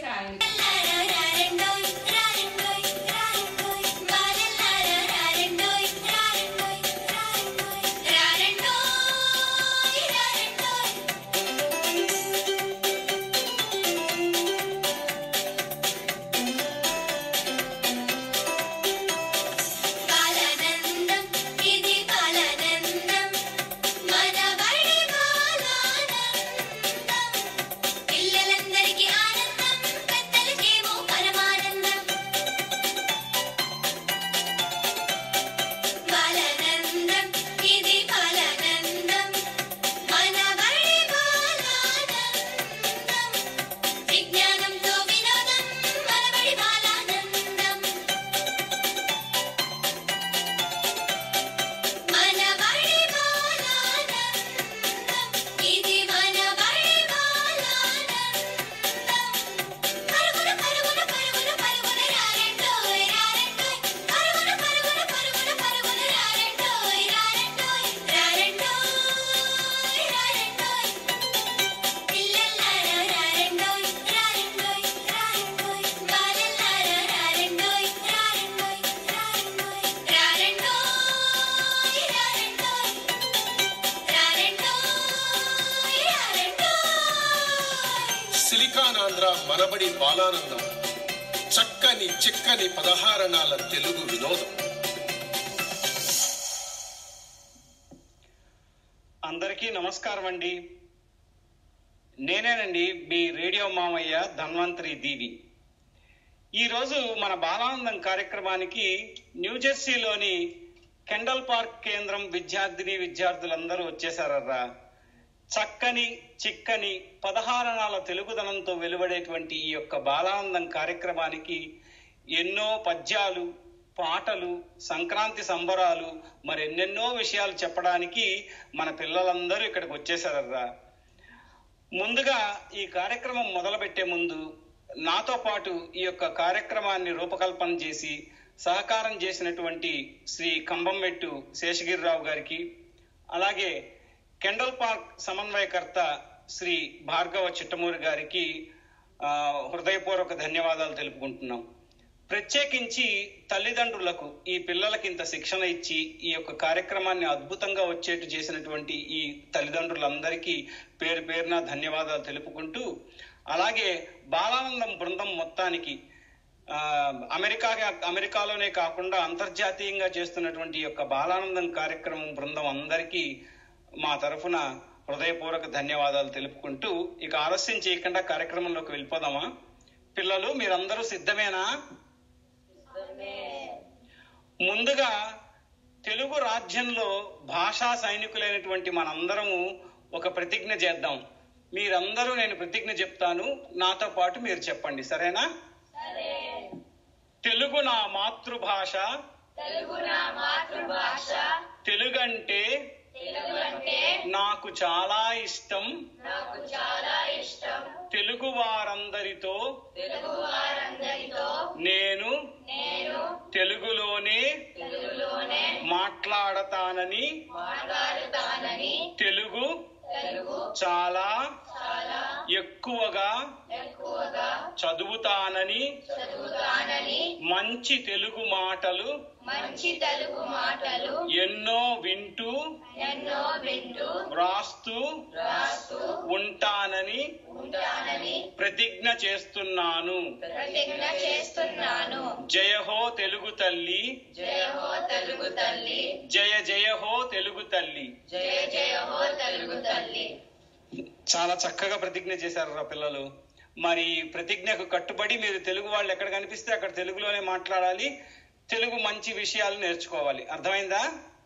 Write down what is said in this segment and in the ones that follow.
బాలానందం ఇది బాలానందం మన బడి బాలానందం పిల్లలందరికీ ఆనందం పెద్దలకేమో పరమానందం బాలానందం ఇది బాలానందం మన బడి బాలానందం విజ్ఞానంతో వినోదం మన బడి బాలానందం మన బడి బాలానందం ఇది మన బడి బాలానందం పరుగున పరుగున పరుగున పరుగున రారెండోయ్ రారెండోయ్ పరుగున పరుగున పరుగున పరుగున రారెండోయ్ రారెండోయ్ రారెండోయ్ రారెండోయ్ పిల్లల్లారా రారెండోయ్ రారెండోయ్ రారెండోయ్ బాలల్లారా రారెండోయ్ రారెండోయ్ రారెండోయ్ రారెండోయ్ రారెండోయ్ రారెండోయ్ రారెండోయ్ సిలికాన్ ఆంధ్ర మనబడి బాలానందం చక్కని చిక్కని పదహారణాల తెలుగు వినోదం అందరికీ నమస్కారం అండి నేనేనండి మీ రేడియో మామయ్య ధన్వంతరి దీవి ఈరోజు మన బాలానందం కార్యక్రమానికి న్యూజెర్సీలోని కెండల్ పార్క్ కేంద్రం విద్యార్థిని విద్యార్థులందరూ వచ్చేసారర్రా చక్కని చిక్కని పదహారణాల తెలుగుదనంతో వెలువడేటువంటి ఈ యొక్క బాలానందం కార్యక్రమానికి ఎన్నో పద్యాలు పాటలు సంక్రాంతి సంబరాలు మరి ఎన్నెన్నో విషయాలు చెప్పడానికి మన పిల్లలందరూ ఇక్కడికి వచ్చేసారర్రా ముందుగా ఈ కార్యక్రమం మొదలుపెట్టే ముందు నాతో పాటు ఈ యొక్క కార్యక్రమాన్ని రూపకల్పన చేసి సహకారం చేసినటువంటి శ్రీ కంబంమెట్టు శేషగిరిరావు గారికి అలాగే కెండల్ పార్క్ సమన్వయకర్త శ్రీ భార్గవ చిట్టమూరి గారికి ఆ, హృదయపూర్వక ధన్యవాదాలు తెలుపుకుంటున్నాం ప్రత్యేకించి తల్లిదండ్రులకు ఈ పిల్లలకి ఇంత శిక్షణ ఇచ్చి ఈ యొక్క కార్యక్రమాన్ని అద్భుతంగా వచ్చేట్టు చేసినటువంటి ఈ తల్లిదండ్రులందరికీ పేరు పేరున ధన్యవాదాలు తెలుపుకుంటూ అలాగే బాలానందం బృందం మొత్తానికి ఆ, అమెరికా అమెరికాలోనే కాకుండా అంతర్జాతీయంగా చేస్తున్నటువంటి ఈ యొక్క బాలానందం కార్యక్రమం బృందం అందరికీ మా తరఫున హృదయపూర్వక ధన్యవాదాలు తెలుపుకుంటూ ఇక ఆలస్యం చేయకుండా కార్యక్రమంలోకి వెళ్ళిపోదామా పిల్లలు మీరందరూ సిద్ధమేనా ముందుగా తెలుగు రాజ్యంలో భాషా సైనికులైనటువంటి మనందరము ఒక ప్రతిజ్ఞ చేద్దాం మీరందరూ నేను ప్రతిజ్ఞ చెప్తాను నాతో పాటు మీరు చెప్పండి సరేనా తెలుగు నా మాతృభాష తెలుగు నా మాతృభాష తెలుగంటే తెలుగు అంటే నాకు చాలా ఇష్టం నాకు చాలా ఇష్టం తెలుగు వారందరితో తెలుగు వారందరితో నేను నేను తెలుగులోనే తెలుగులోనే మాట్లాడతానని మాట్లాడుతానని తెలుగు తెలుగు చాలా చాలా ఎక్కువగా ఎక్కువగా చదువుతానని చదువుతానని మంచి తెలుగు మాటలు మంచి తెలుగు మాటలు ఎన్నో వింటూ ఎన్నో వింటూ వ్రాస్తూ రాస్తూ ఉంటానని ఉంటానని ప్రతిజ్ఞ చేస్తున్నాను ప్రతిజ్ఞ చేస్తున్నాను జయ హో తెలుగు తల్లి జయ హో తెలుగు తల్లి జయ జయ హో తెలుగు తల్లి జయ జయ హో తెలుగు తల్లి చాలా చక్కగా ప్రతిజ్ఞ చేశారు రా పిల్లలు మరి ఈ ప్రతిజ్ఞకు కట్టుబడి మీరు తెలుగు వాళ్ళు ఎక్కడ కనిపిస్తే అక్కడ తెలుగులోనే మాట్లాడాలి తెలుగు మంచి విషయాలు నేర్చుకోవాలి అర్థమైందా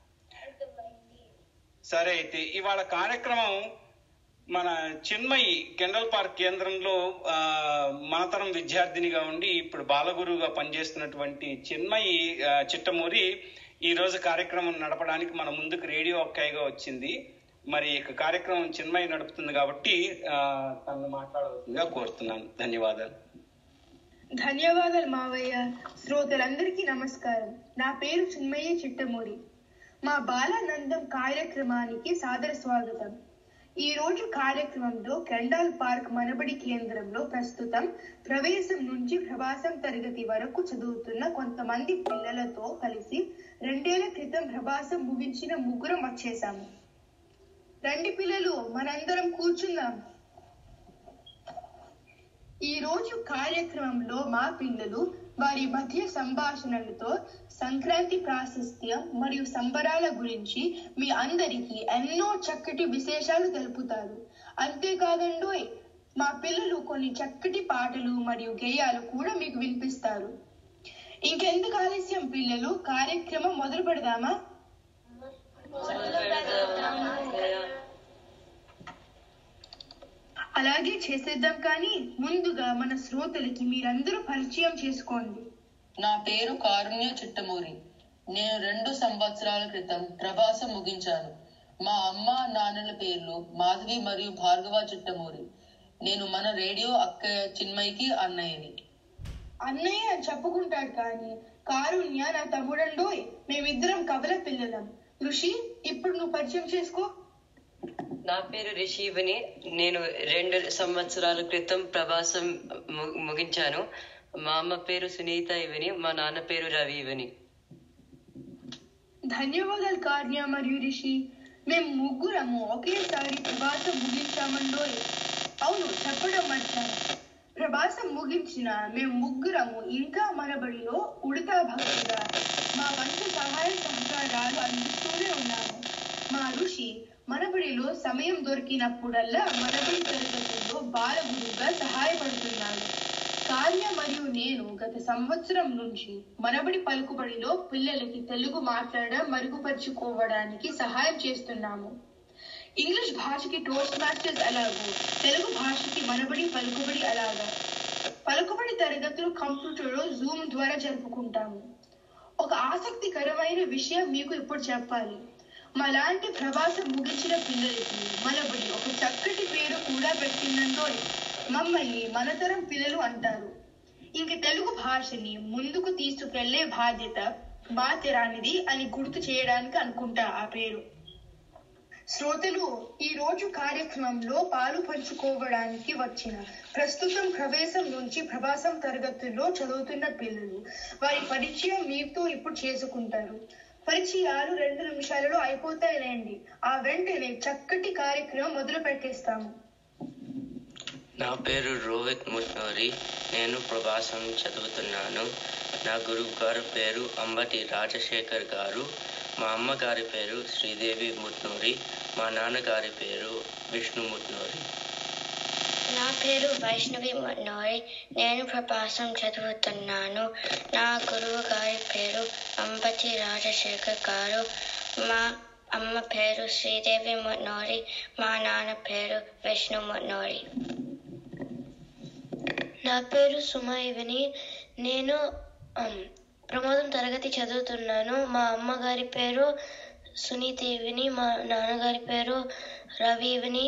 సరే అయితే ఇవాళ కార్యక్రమం మన చిన్మయి కెండల్ పార్క్ కేంద్రంలో ఆ, మనతరం విద్యార్థినిగా ఉండి ఇప్పుడు బాలగురువుగా పనిచేస్తున్నటువంటి చిన్మయి ఆ, చిట్టమూరి ఈ రోజు కార్యక్రమం నడపడానికి మన ముందుకు రేడియో అక్కాయిగా వచ్చింది మరి ఇక కార్యక్రమం చిన్మయి నడుపుతుంది కాబట్టి ఆ, తనను మాట్లాడవలసిందిగా కోరుతున్నాను ధన్యవాదాలు ధన్యవాదాలు మావయ్య శ్రోతలందరికీ నమస్కారం నా పేరు చిన్మయ్య చిట్టమూరి మా బాలానందం కార్యక్రమానికి సాదర స్వాగతం ఈ రోజు కార్యక్రమంలో కెండాల్ పార్క్ మనబడి కేంద్రంలో ప్రస్తుతం ప్రవేశం నుంచి ప్రభాసం తరగతి వరకు చదువుతున్న కొంతమంది పిల్లలతో కలిసి రెండేళ్ల క్రితం ప్రభాసం ముగించిన ముగ్గురం వచ్చేసాము రండి పిల్లలు మనందరం కూర్చుందాం ఈ రోజు కార్యక్రమంలో మా పిల్లలు వారి మధ్య సంభాషణలతో సంక్రాంతి ప్రాశస్త్యం మరియు సంబరాల గురించి మీ అందరికీ ఎన్నో చక్కటి విశేషాలు తెలుపుతారు అంతేకాదండోయ్ మా పిల్లలు కొన్ని చక్కటి పాటలు మరియు గేయాలు కూడా మీకు వినిపిస్తారు ఇంకెందుకు ఆలస్యం పిల్లలు కార్యక్రమం మొదలు పెడదామా అలాగే చేసేద్దాం కానీ ముందుగా మన శ్రోతలకి మీరందరూ పరిచయం చేసుకోండి నా పేరు కారుణ్య చిట్టమూరి నేను రెండు సంవత్సరాల క్రితం ప్రభాసం ముగించాను మా అమ్మ నాన్నల పేర్లు మాధవి మరియు భార్గవ చిట్టమూరి నేను మన రేడియో అక్క చిన్మయికి అన్నయ్యని అన్నయ్య అని చెప్పుకుంటాడు కానీ కారుణ్య నా తమ్ముడండోయ్ మేమిద్దరం కవల పిల్లలం ఋషి ఇప్పుడు నువ్వు పరిచయం చేసుకో నా పేరు రిషీవని నేను రెండు సంవత్సరాల క్రితం ప్రవాసం ము- ముగించాను మా అమ్మ పేరు సునీత ఇవని మా నాన్న పేరు రవి ఇవని ధన్యవాదాలు కార్య మరియు రిషి మేము ముగ్గురము ఒకేసారి ప్రభాసం ముగించామండోయ్ అవును చెప్పడం మర్చాను ప్రభాసం ముగించిన మేము ముగ్గురము ఇంకా మనబడిలో ఉడతా భక్తిగా మా వంతు సహాయ సహకారాలు అందిస్తూనే ఉన్నాము మా ఋషి మనబడిలో సమయం దొరికినప్పుడల్లా మనబడి తరగతుల్లో బాలగురుగా సహాయపడుతున్నాడు కార్య మరియు నేను గత సంవత్సరం నుంచి మనబడి పలుకుబడిలో పిల్లలకి తెలుగు మాట్లాడడం మరుగుపరుచుకోవడానికి సహాయం చేస్తున్నాము ఇంగ్లీష్ భాషకి టోస్ట్ మాస్టర్స్ అలాగో తెలుగు భాషకి మనబడి పలుకుబడి అలాగా పలుకుబడి తరగతులు కంప్యూటర్లో జూమ్ ద్వారా జరుపుకుంటాము ఒక ఆసక్తికరమైన విషయం మీకు ఇప్పుడు చెప్పాలి మాలాంటి ప్రవాసం ముగించిన పిల్లలకి మనబడి ఒక చక్కటి పేరు కూడా పెట్టిందంతో మమ్మల్ని మనతరం పిల్లలు అంటారు ఇంక తెలుగు భాషని ముందుకు తీసుకెళ్లే బాధ్యత మా తెరానిది అని గుర్తు చేయడానికి అనుకుంటా ఆ పేరు శ్రోతలు ఈ రోజు కార్యక్రమంలో పాలు పంచుకోవడానికి వచ్చిన ప్రస్తుతం ప్రవేశం నుంచి ప్రభాసం తరగతుల్లో చదువుతున్న పిల్లలు వారి పరిచయం మీతో ఇప్పుడు చేసుకుంటారు పరిచయాలు రెండు నిమిషాలలో అయిపోతాయిలేండి ఆ వెంటనే చక్కటి కార్యక్రమం మొదలు పెట్టేస్తాము నా పేరు రోహిత్ ముట్నూరి నేను ప్రభాసం చదువుతున్నాను నా గురువు గారి పేరు అంబటి రాజశేఖర్ గారు మా అమ్మగారి పేరు శ్రీదేవి ముట్నూరి మా నాన్నగారి పేరు విష్ణు ముట్నూరి నా పేరు వైష్ణవి మనోయ్ నేను ప్రభాసం చదువుతున్నాను నా గురువు గారి పేరు అంబటి రాజశేఖర్ గారు మా అమ్మ పేరు శ్రీదేవి మున్నోరి మా నాన్న పేరు విష్ణు మున్నోరి నా పేరు సుమాయివిని నేను ఉమ్, ప్రమోదం తరగతి చదువుతున్నాను మా అమ్మగారి పేరు సునీదేవిని మా నాన్నగారి పేరు రవివిని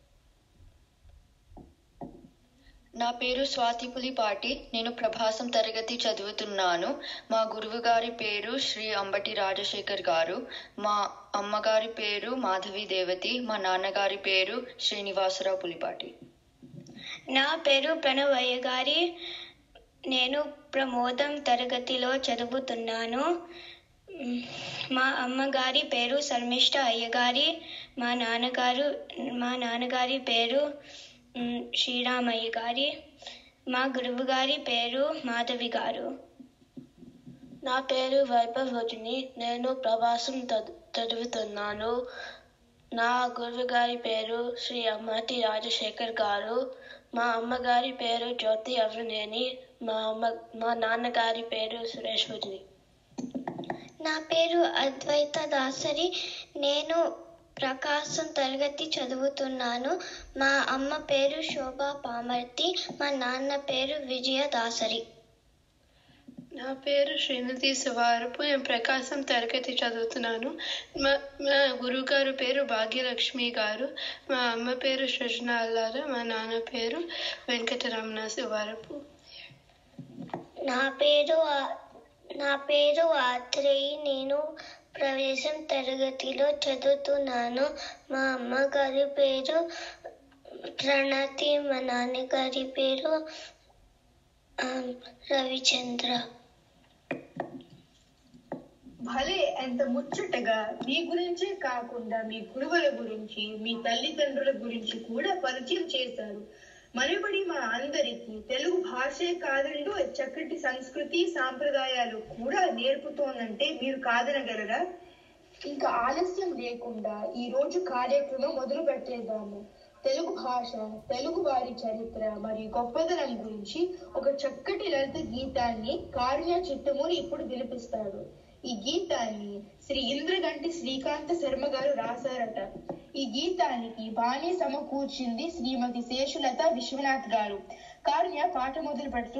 నా పేరు స్వాతి పులిపాటి నేను ప్రభాసం తరగతి చదువుతున్నాను మా గురువు గారి పేరు శ్రీ అంబటి రాజశేఖర్ గారు మా అమ్మగారి పేరు మాధవి దేవతి మా నాన్నగారి పేరు శ్రీనివాసరావు పులిపాటి నా పేరు ప్రణవయ్య గారి నేను ప్రమోదం తరగతిలో చదువుతున్నాను మ్, మా అమ్మగారి పేరు శర్మిష్ట అయ్యగారి మా నాన్నగారు మా నాన్నగారి పేరు మ్, శ్రీరామయ్య గారి మా గురువు గారి పేరు మాధవి గారు నా పేరు వైభవ్ వజుని నేను ప్రవాసం చదు- చదువుతున్నాను నా గురువు గారి పేరు శ్రీ అమ్మటి రాజశేఖర్ గారు మా అమ్మగారి పేరు జ్యోతి అవ్వనేని మా అమ్మ మా నాన్నగారి పేరు సురేష్ వజుని నా పేరు అద్వైత దాసరి నేను ప్రకాశం తరగతి చదువుతున్నాను మా అమ్మ పేరు శోభా పామర్తి మా నాన్న పేరు విజయ దాసరి నా పేరు శ్రీనిధి శివారపు నేను ప్రకాశం తరగతి చదువుతున్నాను మా మా గురువుగారు పేరు భాగ్యలక్ష్మి గారు మా అమ్మ పేరు సృజన అల్లార మా నాన్న పేరు వెంకటరమణ శివారపు నా పేరు ఆ- నా పేరు ఆత్రేయి నేను ప్రవేశం తరగతిలో చదువుతున్నాను మా అమ్మగారి పేరు ప్రణతి మా నాన్నగారి పేరు ఆ, రవిచంద్ర భలే ఎంత ముచ్చటగా మీ గురించే కాకుండా మీ గురువుల గురించి మీ తల్లిదండ్రుల గురించి కూడా పరిచయం చేశారు మనబడి మా అందరికీ తెలుగు భాషే కాదండు చక్కటి సంస్కృతి సాంప్రదాయాలు కూడా నేర్పుతోందంటే మీరు కాదనగలరా ఇంకా ఆలస్యం లేకుండా ఈ రోజు కార్యక్రమం మొదలు పెట్టేద్దాము తెలుగు భాష తెలుగు వారి చరిత్ర మరియు గొప్పదనం గురించి ఒక చక్కటి లలిత గీతాన్ని కారుణ్య చిట్టమూరి ఇప్పుడు వినిపిస్తాడు ఈ గీతాన్ని శ్రీ ఇంద్రగంటి శ్రీకాంత శర్మ గారు రాశారట ఈ గీతానికి బాణి సమకూర్చింది శ్రీమతి శేషులత విశ్వనాథ్ గారు కారుణ్య పాట మొదలు పెట్టు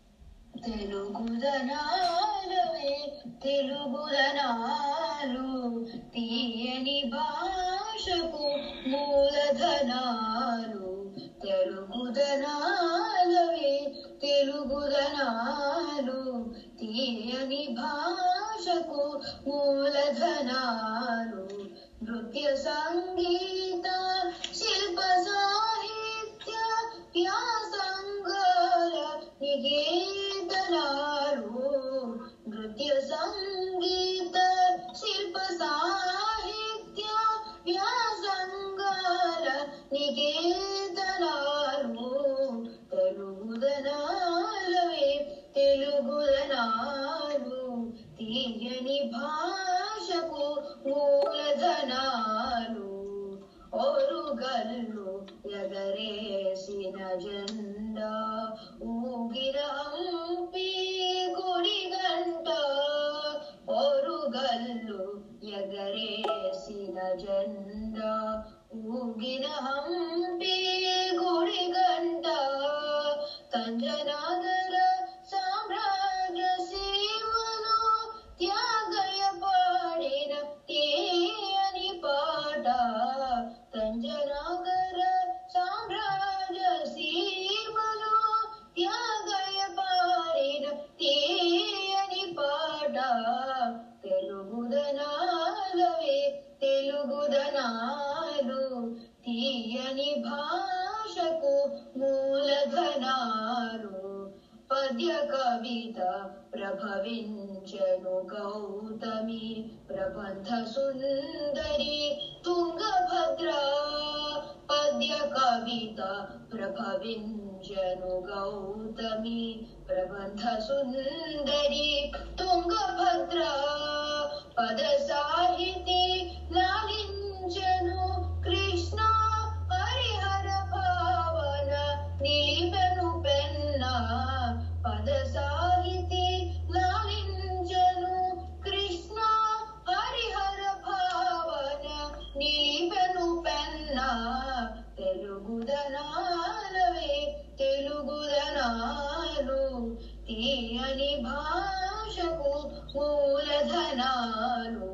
తెలుగుదనాలవే తెలుగుదనాలు తీయని భాషకు మూలధనాలు తెలుగుదనాలవే తెలుగుదనాలు తీయని భాషకు మూలధనాలు నృత్య సంగీత శిల్ప సాహిత్య వ్యాసంగాల నికేతనాలు నృత్య సంగీత శిల్ప సాహిత్య వ్యాసంగాల నికేతనాలు తెలుగుదనాలవే తెలుగుదనాలు తీయని భాషకు మూలధనాలు ఓరుగల్లు ఎగరేసిన జెండా ఊగిర హంపి గుడి గంట ఓరుగల్లు ఎగరేసిన జెండా ఊగిన హంపి గుడి గంట తంజనగర సామ్రాజ్య సీమలో త్యాగయ పాడిన తీయని పాట తంజనగర సామ్రాజ్య సీమలో త్యాగయ పాడిన తీయని పాట తెలుగుదనాలవే తెలుగుదనాలు తీయని భాషకు మూలధనాలు పద్య కవిత ప్రభవించను గౌతమి ప్రబంధ సుందరి తుంగభద్ర పద్య కవిత ప్రభవించను గౌతమి ప్రబంధ సుందరి తుంగభద్ర పద సాహితి లాలించను కృష్ణ హరిహర భావన నిలిపెను పెన్న పద సాహితి లాలించను కృష్ణ హరిహర భావన నిలిపెను పెన్న తెలుగుదనాలవే తెలుగుదనాలు తీయని భాషకు మూలధనాలు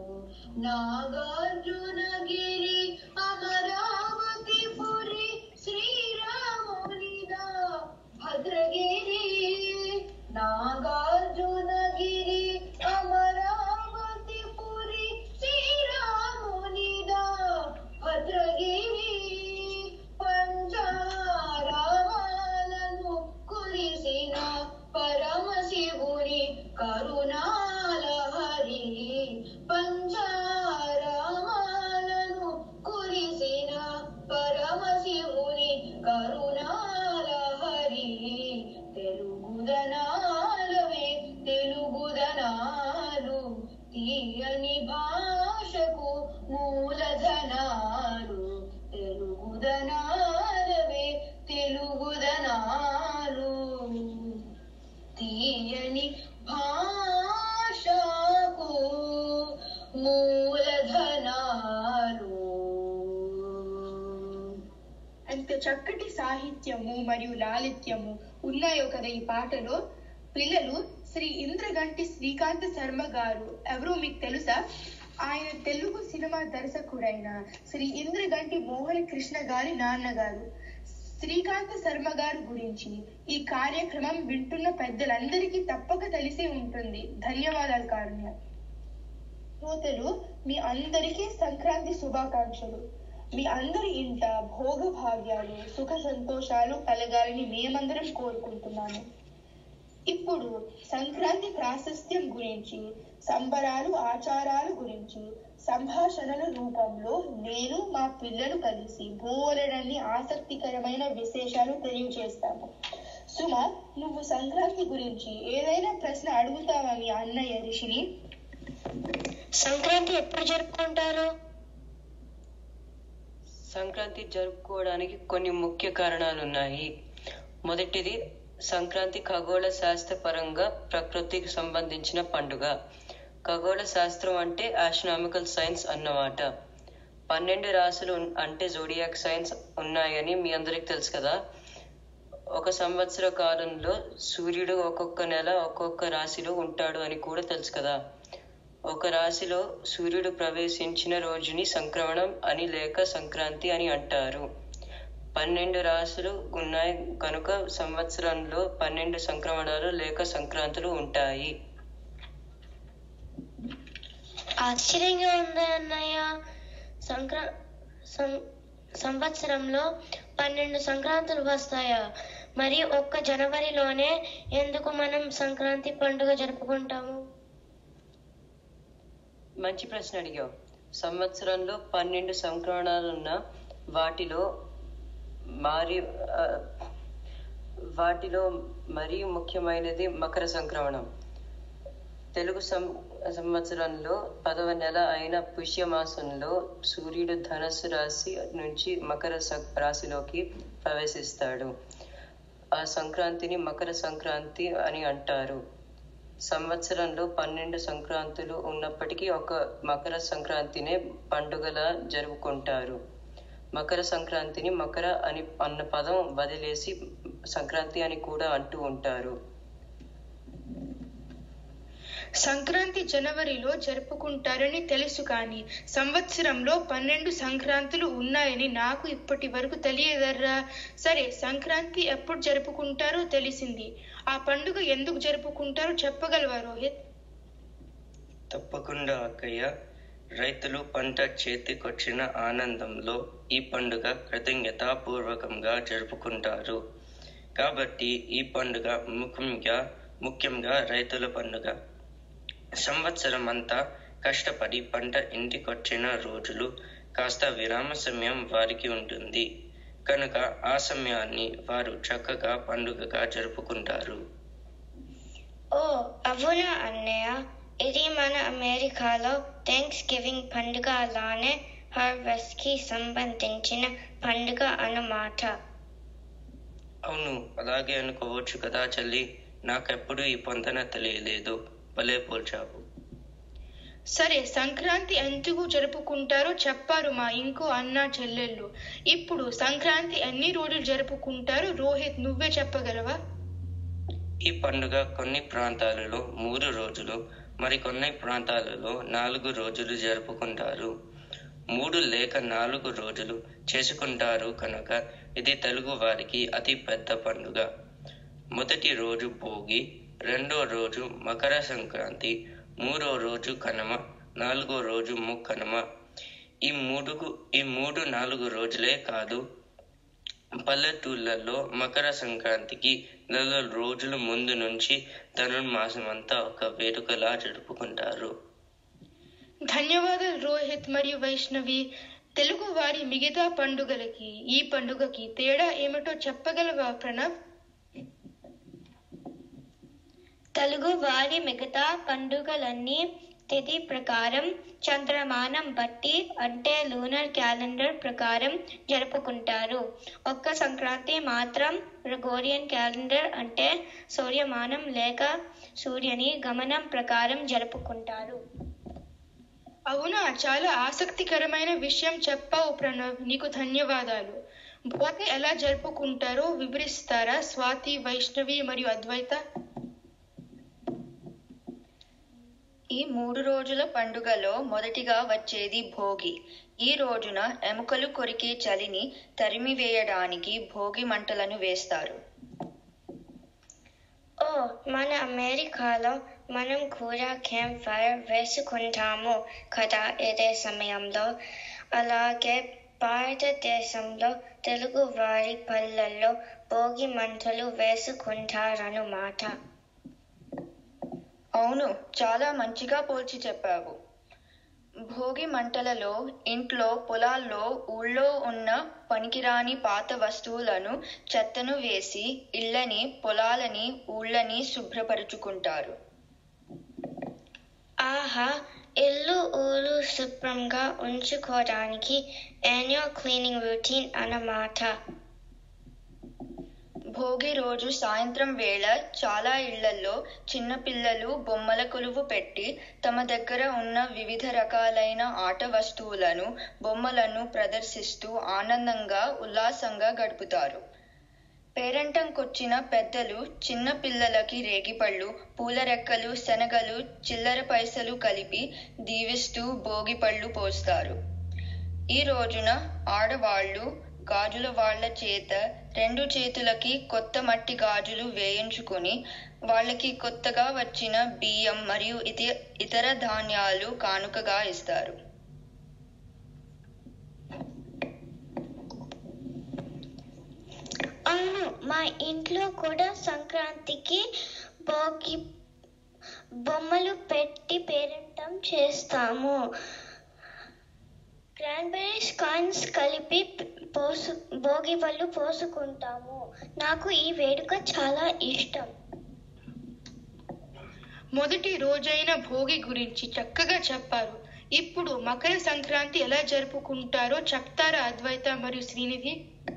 నాగార్జునగిరి అమరావతి పురి శ్రీరామునిదా భద్రగిరి నాగార్జునగిరి అమరావతి పురి శ్రీరామునిదా భద్రగిరి పంచారామాలను కురిసిన పరమశివుని కరుణాల హరి పంచారామాలను కురిసిన పరమశివుని కరుణాల హరి తెలుగుదనాలవే తెలుగుదనాలు తీయని భాషకు మూలధనాలు తెలుగుదనాలవే తెలుగుదనాలు తీయని భాషకు మూలధనాలు అంత చక్కటి సాహిత్యము మరియు లాలిత్యము ఉన్నాయో కదా ఈ పాటలో పిల్లలు శ్రీ ఇంద్రగంటి శ్రీకాంత్ శర్మ గారు ఎవరో మీకు తెలుసా ఆయన తెలుగు సినిమా దర్శకుడైన శ్రీ ఇంద్రగంటి మోహన్ కృష్ణ గారి నాన్నగారు శ్రీకాంత్ శర్మ గారి గురించి ఈ కార్యక్రమం వింటున్న పెద్దలందరికీ తప్పక తెలిసి ఉంటుంది ధన్యవాదాలు కారుణ్య శ్రోతలు మీ అందరికీ సంక్రాంతి శుభాకాంక్షలు మీ అందరి ఇంట భోగ భాగ్యాలు సుఖ సంతోషాలు కలగాలని మేమందరం కోరుకుంటున్నాను ఇప్పుడు సంక్రాంతి ప్రాశస్త్యం గురించి సంబరాలు ఆచారాలు గురించి సంభాషణల రూపంలో నేను మా పిల్లలు కలిసి బోలెడన్ని ఆసక్తికరమైన విశేషాలు తెలియజేస్తాము సుమ నువ్వు సంక్రాంతి గురించి ఏదైనా ప్రశ్న అడుగుతావా మీ అన్నయ్య రిషిని సంక్రాంతి ఎప్పుడు జరుపుకుంటారు సంక్రాంతి జరుపుకోవడానికి కొన్ని ముఖ్య కారణాలు ఉన్నాయి మొదటిది సంక్రాంతి ఖగోళ శాస్త్ర పరంగా ప్రకృతికి సంబంధించిన పండుగ ఖగోళ శాస్త్రం అంటే ఆస్ట్రానామికల్ సైన్స్ అన్నమాట పన్నెండు రాశులు ఉన్- అంటే జోడియాక్ సైన్స్ ఉన్నాయని మీ అందరికి తెలుసు కదా ఒక సంవత్సర కాలంలో సూర్యుడు ఒక్కొక్క నెల ఒక్కొక్క రాశిలో ఉంటాడు అని కూడా తెలుసు కదా ఒక రాశిలో సూర్యుడు ప్రవేశించిన రోజుని సంక్రమణం అని లేక సంక్రాంతి అని అంటారు పన్నెండు రాశులు ఉన్నాయి కనుక సంవత్సరంలో పన్నెండు సంక్రమణాలు లేక సంక్రాంతులు ఉంటాయి ఆశ్చర్యంగా ఉంది అన్నయ్య సంక్ర సం- సంవత్సరంలో పన్నెండు సంక్రాంతులు వస్తాయా మరి ఒక్క జనవరిలోనే ఎందుకు మనం సంక్రాంతి పండుగ జరుపుకుంటాము మంచి ప్రశ్న అడిగావు సంవత్సరంలో పన్నెండు సంక్రమణాలున్న వాటిలో మరి ఆ, వాటిలో మరీ ముఖ్యమైనది మకర సంక్రమణం తెలుగు సం సంవత్సరంలో పదవ నెల అయిన పుష్యమాసంలో సూర్యుడు ధనస్సు రాశి నుంచి మకర సం- రాశిలోకి ప్రవేశిస్తాడు ఆ సంక్రాంతిని మకర సంక్రాంతి అని అంటారు సంవత్సరంలో పన్నెండు సంక్రాంతులు ఉన్నప్పటికీ ఒక మకర సంక్రాంతినే పండుగలా జరుపుకుంటారు మకర సంక్రాంతిని మకర అని అన్న పదం వదిలేసి సంక్రాంతి అని కూడా అంటూ ఉంటారు సంక్రాంతి జనవరిలో జరుపుకుంటారని తెలుసు కానీ సంవత్సరంలో పన్నెండు సంక్రాంతులు ఉన్నాయని నాకు ఇప్పటి వరకు తెలియదర్రా సరే సంక్రాంతి ఎప్పుడు జరుపుకుంటారో తెలిసింది ఆ పండుగ ఎందుకు జరుపుకుంటారో చెప్పగలవా రోహిత్ తప్పకుండా అక్కయ్య రైతులు పంట చేతికొచ్చిన ఆనందంలో ఈ పండుగ కృతజ్ఞతాపూర్వకంగా జరుపుకుంటారు కాబట్టి ఈ పండుగ ముఖ్యంగా ముఖ్యంగా రైతుల పండుగ సంవత్సరం అంతా కష్టపడి పంట ఇంటికొచ్చిన రోజులు కాస్త విరామ సమయం వారికి ఉంటుంది కనుక ఆ సమయాన్ని వారు చక్కగా పండుగగా జరుపుకుంటారు ఓ అవునా అన్నయ్య ఇది మన అమెరికాలో థ్యాంక్స్ గివింగ్ పండుగ అలానే హార్వెస్ట్ కి సంబంధించిన పండుగ అన్నమాట అవును అలాగే అనుకోవచ్చు కదా చెల్లి నాకెప్పుడు ఈ పొందన తెలియలేదు భలే పోల్చావు సరే సంక్రాంతి ఎందుకు జరుపుకుంటారో చెప్పారు మా ఇంకో అన్న చెల్లెళ్ళు ఇప్పుడు సంక్రాంతి ఎన్ని రోజులు జరుపుకుంటారో రోహిత్ నువ్వే చెప్పగలవా ఈ పండుగ కొన్ని ప్రాంతాలలో మూడు రోజులు మరికొన్ని ప్రాంతాలలో నాలుగు రోజులు జరుపుకుంటారు మూడు లేక నాలుగు రోజులు చేసుకుంటారు కనుక ఇది తెలుగు వారికి అతి పెద్ద పండుగ మొదటి రోజు భోగి రెండో రోజు మకర సంక్రాంతి మూడో రోజు కనుమ నాలుగో రోజు ముక్కనుమ ఈ మూడు ఈ మూడు నాలుగు రోజులే కాదు పల్లెటూళ్ళల్లో మకర సంక్రాంతికి నెల రోజుల ముందు నుంచి ధనుర్మాసం అంతా ఒక వేడుకలా జరుపుకుంటారు ధన్యవాదాలు రోహిత్ మరియు వైష్ణవి తెలుగు వారి మిగతా పండుగలకి ఈ పండుగకి తేడా ఏమిటో చెప్పగలవా ప్రణవ్ తెలుగు వారి మిగతా పండుగలన్నీ తిథి ప్రకారం చంద్రమానం బట్టి అంటే లూనర్ క్యాలెండర్ ప్రకారం జరుపుకుంటారు ఒక్క సంక్రాంతి మాత్రం గ్రెగోరియన్ క్యాలెండర్ అంటే సూర్యమానం లేక సూర్యుని గమనం ప్రకారం జరుపుకుంటారు అవునా చాలా ఆసక్తికరమైన విషయం చెప్పావు ప్రణవ్ నీకు ధన్యవాదాలు భోగి ఎలా జరుపుకుంటారో వివరిస్తారా స్వాతి వైష్ణవి మరియు అద్వైత ఈ మూడు రోజుల పండుగలో మొదటిగా వచ్చేది భోగి ఈ రోజున ఎముకలు కొరికే చలిని తరిమివేయడానికి భోగి మంటలను వేస్తారు ఓ మన అమెరికాలో మనం కూడా క్యాంప్ ఫైర్ వేసుకుంటాము కదా ఇదే సమయంలో అలాగే భారతదేశంలో తెలుగు వారి పల్లెల్లో భోగి మంటలు వేసుకుంటారన్నమాట అవును చాలా మంచిగా పోల్చి చెప్పావు భోగి మంటలలో ఇంట్లో పొలాల్లో ఊళ్ళో ఉన్న పనికిరాని పాత వస్తువులను చెత్తను వేసి ఇళ్ళని పొలాలని ఊళ్ళని శుభ్రపరుచుకుంటారు ఆహా ఇల్లు ఊరు శుభ్రంగా ఉంచుకోవడానికి యాన్యువల్ క్లీనింగ్ రొటీన్ అన్నమాట భోగి రోజు సాయంత్రం వేళ చాలా ఇళ్లలో చిన్నపిల్లలు బొమ్మల కొలువు పెట్టి తమ దగ్గర ఉన్న వివిధ రకాలైన ఆట వస్తువులను బొమ్మలను ప్రదర్శిస్తూ ఆనందంగా ఉల్లాసంగా గడుపుతారు పేరంటంకొచ్చిన పెద్దలు చిన్న పిల్లలకి రేగిపళ్ళు పూల రెక్కలు శనగలు చిల్లర పైసలు కలిపి దీవిస్తూ భోగిపళ్ళు పోస్తారు ఈ రోజున ఆడవాళ్ళు గాజుల వాళ్ళ చేత రెండు చేతులకి కొత్త మట్టి గాజులు వేయించుకొని వాళ్ళకి కొత్తగా వచ్చిన బియ్యం మరియు ఇత ఇతర ధాన్యాలు కానుకగా ఇస్తారు అవును మా ఇంట్లో కూడా సంక్రాంతికి భోగి బొమ్మలు పెట్టి పేరంటం చేస్తాము క్రాన్బెర్రీస్ కాయిన్స్ కలిపి పోసు భోగి పళ్ళు పోసుకుంటాము నాకు ఈ వేడుక చాలా ఇష్టం మొదటి రోజైన భోగి గురించి చక్కగా చెప్పారు ఇప్పుడు మకర సంక్రాంతి ఎలా జరుపుకుంటారో చెప్తారా అద్వైత మరియు శ్రీనిధి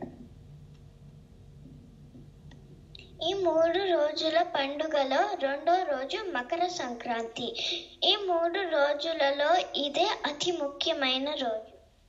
ఈ మూడు రోజుల పండుగలో రెండో రోజు మకర సంక్రాంతి ఈ మూడు రోజులలో ఇదే అతి ముఖ్యమైన రోజు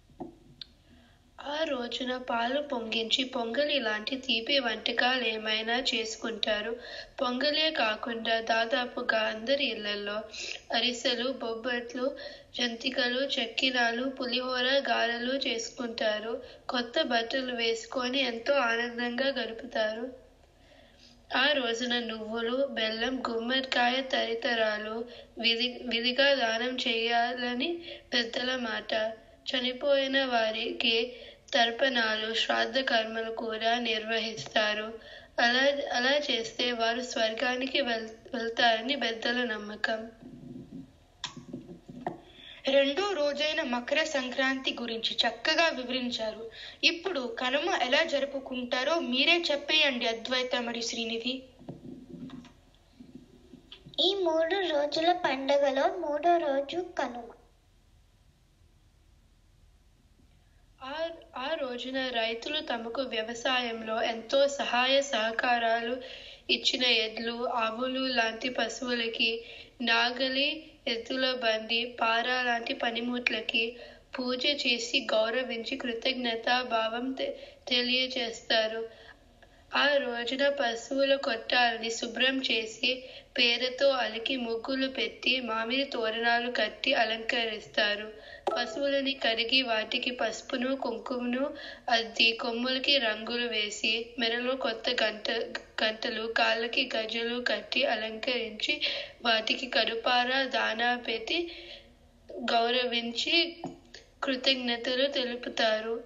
ఆ రోజున పాలు పొంగించి పొంగలి లాంటి తీపి వంటకాలు ఏమైనా చేసుకుంటారు పొంగలే కాకుండా దాదాపుగా అందరి ఇళ్లలో అరిసెలు బొబ్బట్లు జంతికలు చక్కినాలు పులిహోర గారెలు చేసుకుంటారు కొత్త బట్టలు వేసుకొని ఎంతో ఆనందంగా గడుపుతారు ఆ రోజున నువ్వులు బెల్లం గుమ్మడికాయ తదితరాలు విధి విధిగా దానం చేయాలని పెద్దల మాట చనిపోయిన వారికి తర్పణాలు శ్రాద్ధ కర్మలు కూడా నిర్వహిస్తారు అలా అలా చేస్తే వారు స్వర్గానికి వెల్ వెళ్తారని పెద్దల నమ్మకం రెండో రోజైన మకర సంక్రాంతి గురించి చక్కగా వివరించారు ఇప్పుడు కనుమ ఎలా జరుపుకుంటారో మీరే చెప్పేయండి అద్వైత మరియు శ్రీనిధి ఈ మూడు రోజుల పండుగలో మూడో రోజు కనుమ ఆ ఆ రోజున రైతులు తమకు వ్యవసాయంలో ఎంతో సహాయ సహకారాలు ఇచ్చిన ఎడ్లు ఆవులు లాంటి పశువులకి నాగలి ఎద్దుల బండి పార లాంటి పనిముట్లకి పూజ చేసి గౌరవించి కృతజ్ఞత భావం తె- తెలియజేస్తారు ఆ రోజున పశువుల కొట్టాలని శుభ్రం చేసి పేదతో అలికి ముగ్గులు పెట్టి మామిడి తోరణాలు కట్టి అలంకరిస్తారు పశువులని కడిగి వాటికి పసుపును కుంకుమను అద్ది కొమ్ములకి రంగులు వేసి మెడలో కొత్త గంట గంటలు కాళ్ళకి గజలు కట్టి అలంకరించి వాటికి కడుపార దానా పెట్టి గౌరవించి కృతజ్ఞతలు తెలుపుతారు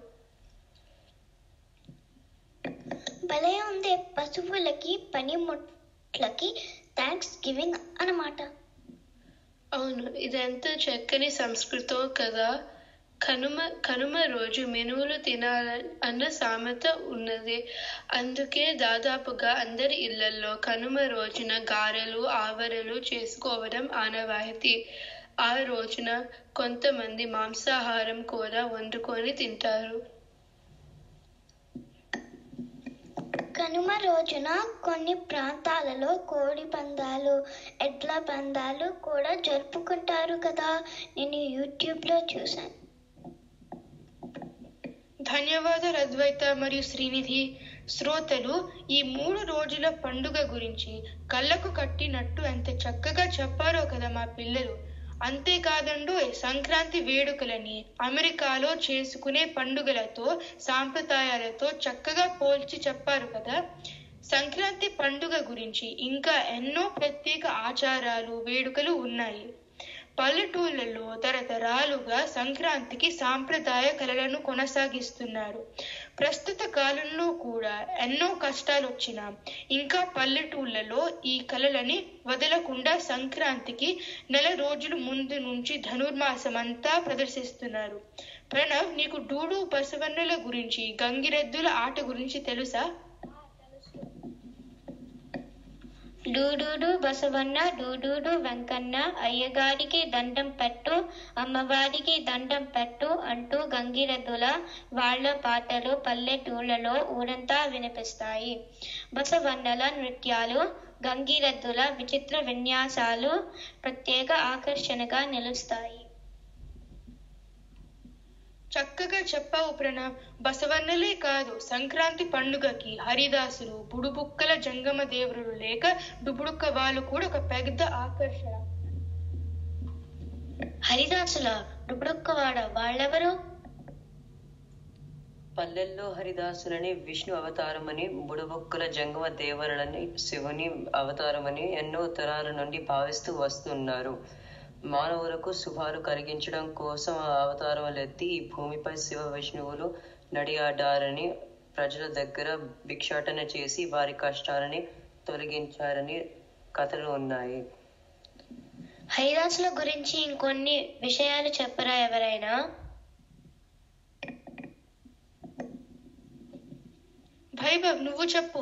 భలే ఉంది పశువులకి పనిముట్లకి థ్యాంక్స్ గివింగ్ అన్నమాట అవును ఇదంతా చక్కని సంస్కృతో కదా కనుమ కనుమ రోజు మెనువులు తినాల అన్న సామెత ఉన్నది అందుకే దాదాపుగా అందరి ఇళ్లలో కనుమ రోజున గారెలు ఆవరలు చేసుకోవడం ఆనవాయితీ ఆ రోజున కొంతమంది మాంసాహారం కూడా వండుకొని తింటారు కనుమ రోజున కొన్ని ప్రాంతాలలో కోడి పందాలు ఎడ్ల పందాలు కూడా జరుపుకుంటారు కదా నేను యూట్యూబ్లో చూశాను ధన్యవాదాలు అద్వైత మరియు శ్రీనిధి శ్రోతలు ఈ మూడు రోజుల పండుగ గురించి కళ్ళకు కట్టినట్టు ఎంత చక్కగా చెప్పారో కదా మా పిల్లలు అంతేకాదండు సంక్రాంతి వేడుకలని అమెరికాలో చేసుకునే పండుగలతో సాంప్రదాయాలతో చక్కగా పోల్చి చెప్పారు కదా సంక్రాంతి పండుగ గురించి ఇంకా ఎన్నో ప్రత్యేక ఆచారాలు వేడుకలు ఉన్నాయి పల్లెటూళ్ళలో తరతరాలుగా సంక్రాంతికి సాంప్రదాయ కళలను కొనసాగిస్తున్నారు ప్రస్తుత కాలంలో కూడా ఎన్నో కష్టాలు వచ్చినా ఇంకా పల్లెటూళ్ళలో ఈ కళలని వదలకుండా సంక్రాంతికి నెల రోజుల ముందు నుంచి ధనుర్మాసం అంతా ప్రదర్శిస్తున్నారు ప్రణవ్ నీకు డూడు బసవన్నల గురించి గంగిరెద్దుల ఆట గురించి తెలుసా డూడూడు బసవన్న డూడూడు వెంకన్న అయ్యగారికి దండం పెట్టు అమ్మవారికి దండం పెట్టు అంటూ గంగిరెద్దుల వాళ్ళ పాటలు పల్లెటూళ్ళలో ఊరంతా వినిపిస్తాయి బసవన్నల నృత్యాలు గంగిరెద్దుల విచిత్ర విన్యాసాలు ప్రత్యేక ఆకర్షణగా నిలుస్తాయి చక్కగా చెప్పావు ప్రణవ్ బసవన్నలే కాదు సంక్రాంతి పండుగకి హరిదాసులు బుడుబుక్కల జంగమ దేవుడు లేక డుబుడుక్క వాళ్ళు కూడా ఒక పెద్ద ఆకర్షణ హరిదాసుల డుబుడుక్కవాడ వాళ్ళెవరు పల్లెల్లో హరిదాసులని విష్ణు అవతారమని బుడబొక్కల జంగమ దేవరులని శివుని అవతారమని ఎన్నో తరాల నుండి భావిస్తూ వస్తున్నారు మానవులకు శుభాలు కలిగించడం కోసం ఆ అవతారములెత్తి ఈ భూమిపై శివ విష్ణువులు నడియాడారని ప్రజల దగ్గర భిక్షాటన చేసి వారి కష్టాలని తొలగించారని కథలు ఉన్నాయి హరిదాసుల గురించి ఇంకొన్ని విషయాలు చెప్పరా ఎవరైనా భైభవ్ నువ్వు చెప్పు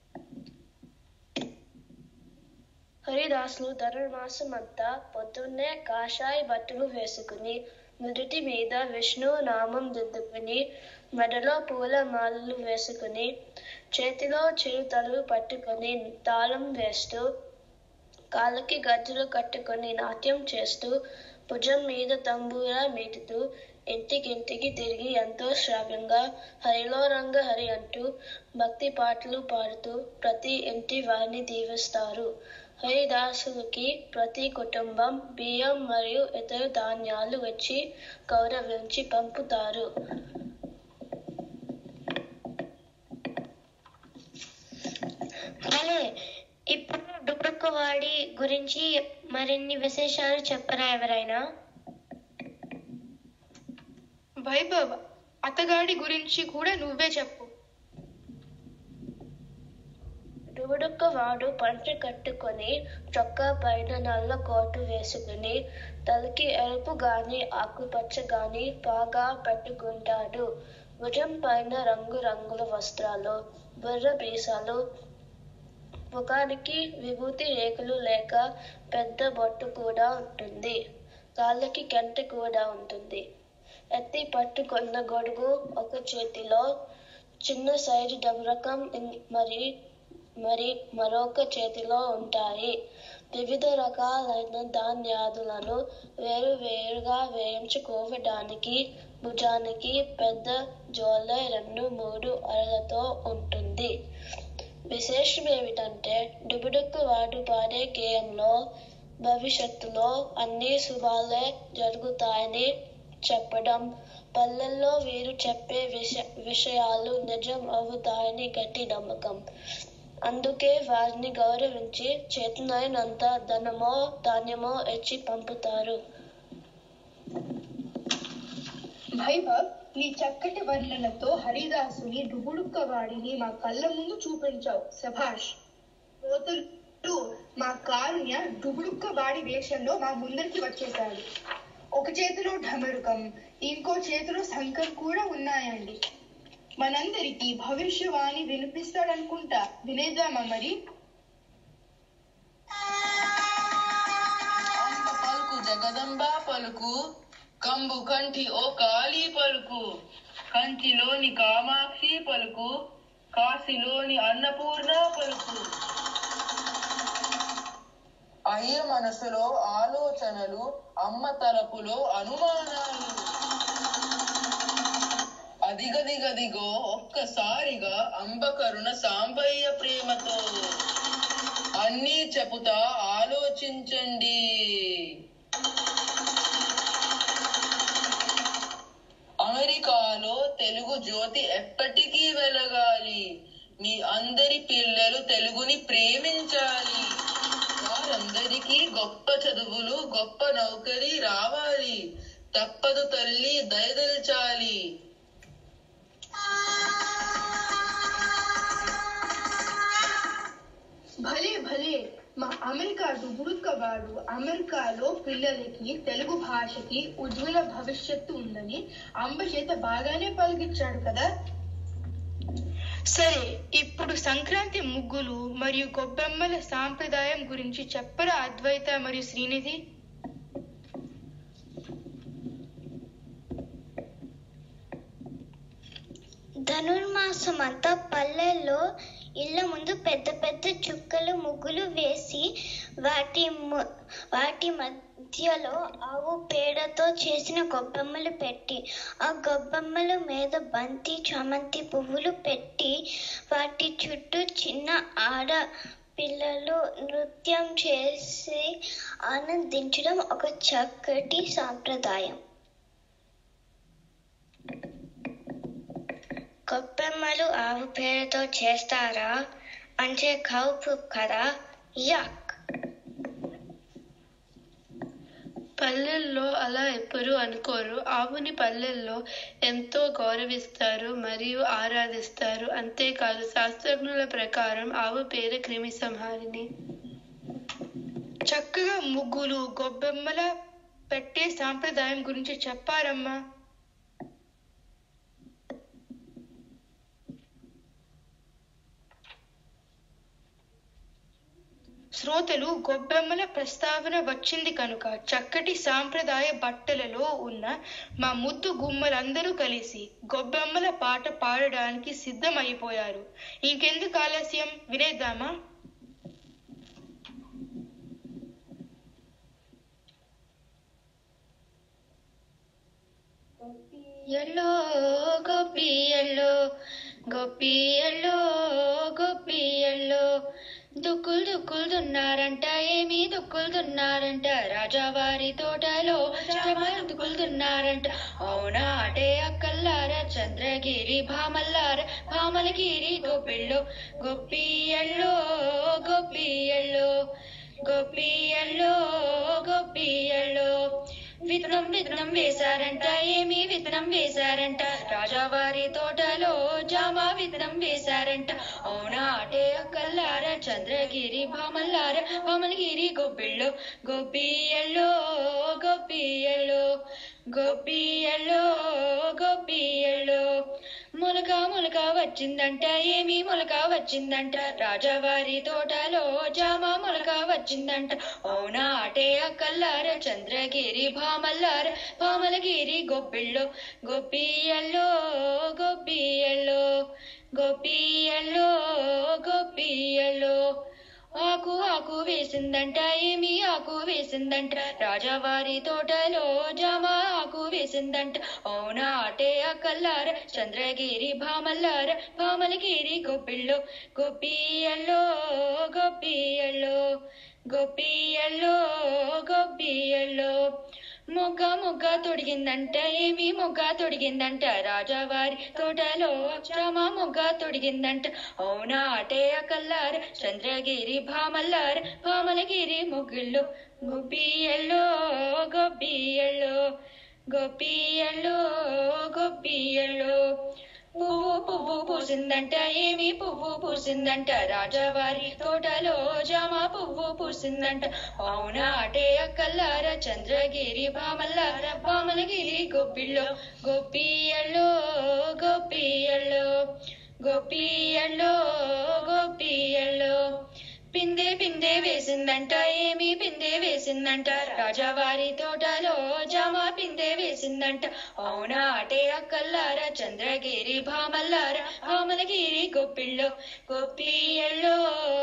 హరిదాసులు ధనుర్మాసమంతా పొద్దున్నే కాషాయ బట్టలు వేసుకుని నుదుటి మీద విష్ణు నామం దిద్దుకుని మెడలో పూల మాలలు వేసుకుని చేతిలో చిరుతలు పట్టుకొని తాళం వేస్తూ కాళ్ళకి గజ్జలు కట్టుకొని నాట్యం చేస్తూ భుజం మీద తంబూరా మీటుతూ ఇంటికింటికి తిరిగి ఎంతో శ్రావ్యంగా హరిలో రంగ హరి అంటూ భక్తి పాటలు పాడుతూ ప్రతి ఇంటి వారిని దీవిస్తారు హరిదాసులకి ప్రతి కుటుంబం బియ్యం మరియు ఇతర ధాన్యాలు వచ్చి గౌరవించి పంపుతారు భలే ఇప్పుడు డుబుడుక్కవాడి గురించి మరిన్ని విశేషాలు చెప్పరా ఎవరైనా వైభవ్ అతగాడి గురించి కూడా నువ్వే చెప్పు డుబుడుక్క వాడు పంచ కట్టుకొని చొక్కా పైన నల్ల కోటు వేసుకుని తలకి ఎరుపు గాని ఆకుపచ్చ గాని బాగా పెట్టుకుంటాడు భుజం పైన రంగు రంగుల వస్త్రాలు బుర్ర బీసాలు ముఖానికి విభూతి రేకులు లేక పెద్ద బొట్టు కూడా ఉంటుంది కాళ్ళకి గంట కూడా ఉంటుంది ఎత్తి పట్టుకున్న గొడుగు ఒక చేతిలో చిన్న సైజు డమరకం ఇం- మరి మరి మరొక చేతిలో ఉంటాయి వివిధ రకాలైన ధాన్యాదులను వేరు వేరుగా వేయించుకోవడానికి భుజానికి పెద్ద జోలె రెండు మూడు అరలతో ఉంటుంది విశేషం ఏమిటంటే డుబుడుక్కు వాడు పాడే గేయంలో భవిష్యత్తులో అన్ని శుభాలే జరుగుతాయని చెప్పడం పల్లెల్లో వీరు చెప్పే విష విషయాలు నిజం అవుతాయని గట్టి నమ్మకం అందుకే వారిని గౌరవించి చేతనైనంత ధనమో ధాన్యమో ఇచ్చి పంపుతారు వైభవ్ నీ చక్కటి వర్ణనతో హరిదాసుని డుబుడుక్క వాడిని మా కళ్ళ ముందు చూపించావు సభాష్ పోతులు మా కారుణ్య డుబుడుక్క వాడి వేషంలో మా ముందరికి వచ్చేశాడు ఒక చేతిలో ఢమరుకం ఇంకో చేతిలో శంఖం కూడా ఉన్నాయండి మనందరికీ భవిష్యవాణి వినిపిస్తాడనుకుంటా వినేద్దామా మరి అంబ పలుకు జగదంబ పలుకు కంబు కంఠి ఓ కాళీ పలుకు కంచిలోని కామాక్షి పలుకు కాశీలోని అన్నపూర్ణ పలుకు అయ్య మనసులో ఆలోచనలు అమ్మ తలపులో అనుమానాలు అదిగదిగదిగో ఒక్కసారిగా అంబ కరుణ సాంబయ్య ప్రేమతో అన్నీ చెబుతా ఆలోచించండి అమెరికాలో తెలుగు జ్యోతి ఎప్పటికీ వెలగాలి మీ అందరి పిల్లలు తెలుగుని ప్రేమించాలి వారందరికీ గొప్ప చదువులు గొప్ప నౌకరీ రావాలి తప్పదు తల్లి దయదల్చాలి భలే భలే మా అమెరికా డుబుడుక్కవాడు అమెరికాలో పిల్లలకి తెలుగు భాషకి ఉజ్వల భవిష్యత్తు ఉందని అంబ చేత బాగానే పలికిచ్చాడు కదా సరే ఇప్పుడు సంక్రాంతి ముగ్గులు మరియు గొబ్బెమ్మల సాంప్రదాయం గురించి చెప్పరా అద్వైత మరియు శ్రీనిధి ధనుర్మాసం అంతా పల్లెల్లో ఇళ్ళ ముందు పెద్ద పెద్ద చుక్కలు ముగ్గులు వేసి వాటి ము- వాటి మధ్యలో ఆవు పేడతో చేసిన గొబ్బెమ్మలు పెట్టి ఆ గొబ్బెమ్మల మీద బంతి చామంతి పువ్వులు పెట్టి వాటి చుట్టూ చిన్న ఆడ పిల్లలు నృత్యం చేసి ఆనందించడం ఒక చక్కటి సాంప్రదాయం గొబ్బెమ్మలు ఆవు పేరుతో చేస్తారా అంటే కౌపు కదా యక్ పల్లెల్లో అలా ఎప్పుడూ అనుకోరు ఆవుని పల్లెల్లో ఎంతో గౌరవిస్తారు మరియు ఆరాధిస్తారు అంతేకాదు శాస్త్రజ్ఞుల ప్రకారం ఆవు పేరు క్రిమి సంహారిణి చక్కగా ముగ్గులు గొబ్బెమ్మల పెట్టే సాంప్రదాయం గురించి చెప్పారమ్మా శ్రోతలు గొబ్బెమ్మల ప్రస్తావన వచ్చింది కనుక చక్కటి సాంప్రదాయ బట్టలలో ఉన్న మా ముద్దు గుమ్మలందరూ కలిసి గొబ్బెమ్మల పాట పాడడానికి సిద్ధమైపోయారు ఇంకెందుకు ఆలస్యం వినేద్దామా ఎల్లో గోపియల్లో గోపియల్లో గోపియల్లో దుక్కులు దుక్కులు దున్నారంట ఏమి దుక్కులు దున్నారంట రాజావారి తోటలో జమాలు దుక్కులు దున్నారంట అవునా అటే అక్కల్లార చంద్రగిరి భామల్లార భామలగిరి గోపిల్లో గోపియల్లో గోపియల్లో గోపియల్లో గోపియల్లో విత్తనం విత్తనం వేశారంట ఏమి విత్తనం వేశారంట రాజావారి తోటలో జామ విత్తనం వేశారంట అవునా అటే అక్కల్లార చంద్రగిరి భామల్లార భామలగిరి గొబ్బిళ్ళు గోపియల్లో గోపియల్లో గోపియల్లో గోపియల్లో మొలక మొలక వచ్చిందంట ఏమి మొలక వచ్చిందంట రాజావారి తోటలో జామ మొలక వచ్చిందంట అవునా అటే అక్కల్లార చంద్రగిరి భామల్లార భామలగిరి గొబ్బిళ్ళు గోపియల్లో గోపియల్లో గోపియల్లో గోపియల్లో ఆకు ఆకు వేసిందంట ఏమి ఆకు వేసిందంట రాజావారి తోటలో జామ ఆకు వేసిందంట అవునా అటే అక్కల్లార చంద్రగిరి భామల్లార భామలగిరి గొబ్బిళ్ళు గొబ్బియల్లో గొబ్బియల్లో గొబ్బియల్లో గొబ్బియల్లో మొగ్గ మొగ్గ తొడిగిందంట ఏమి మొగ్గ తొడిగిందంట రాజావారి తోటలో రామ మొగ్గ తొడిగిందంట అవునా అటే అకల్లార చంద్రగిరి భామల్లార భామలగిరి ముగ్గుళ్ళు గొబ్బియల్లో గొబ్బియల్లో గొబ్బియల్లో గొబ్బియల్లో పువ్వు పువ్వు పూసిందంట ఏమి పువ్వు పూసిందంట రాజావారి తోటలో జామ పువ్వు పూసిందంట అవునా అటే అక్కల్లార చంద్రగిరి భామల్లార భామలగిరి గొబ్బిల్లో గొబ్బియల్లో గొబ్బియల్లో గొబ్బియల్లో గొబ్బియల్లో పిందే పిందే వేసిందంట ఏమి పిందే వేసిందంట రాజావారి తోటలో జామ పిందే వేసిందంట అవునా అటే అక్కల్లార చంద్రగిరి భామల్లార భామలగిరి గొప్పిళ్ళు గొప్పియల్లో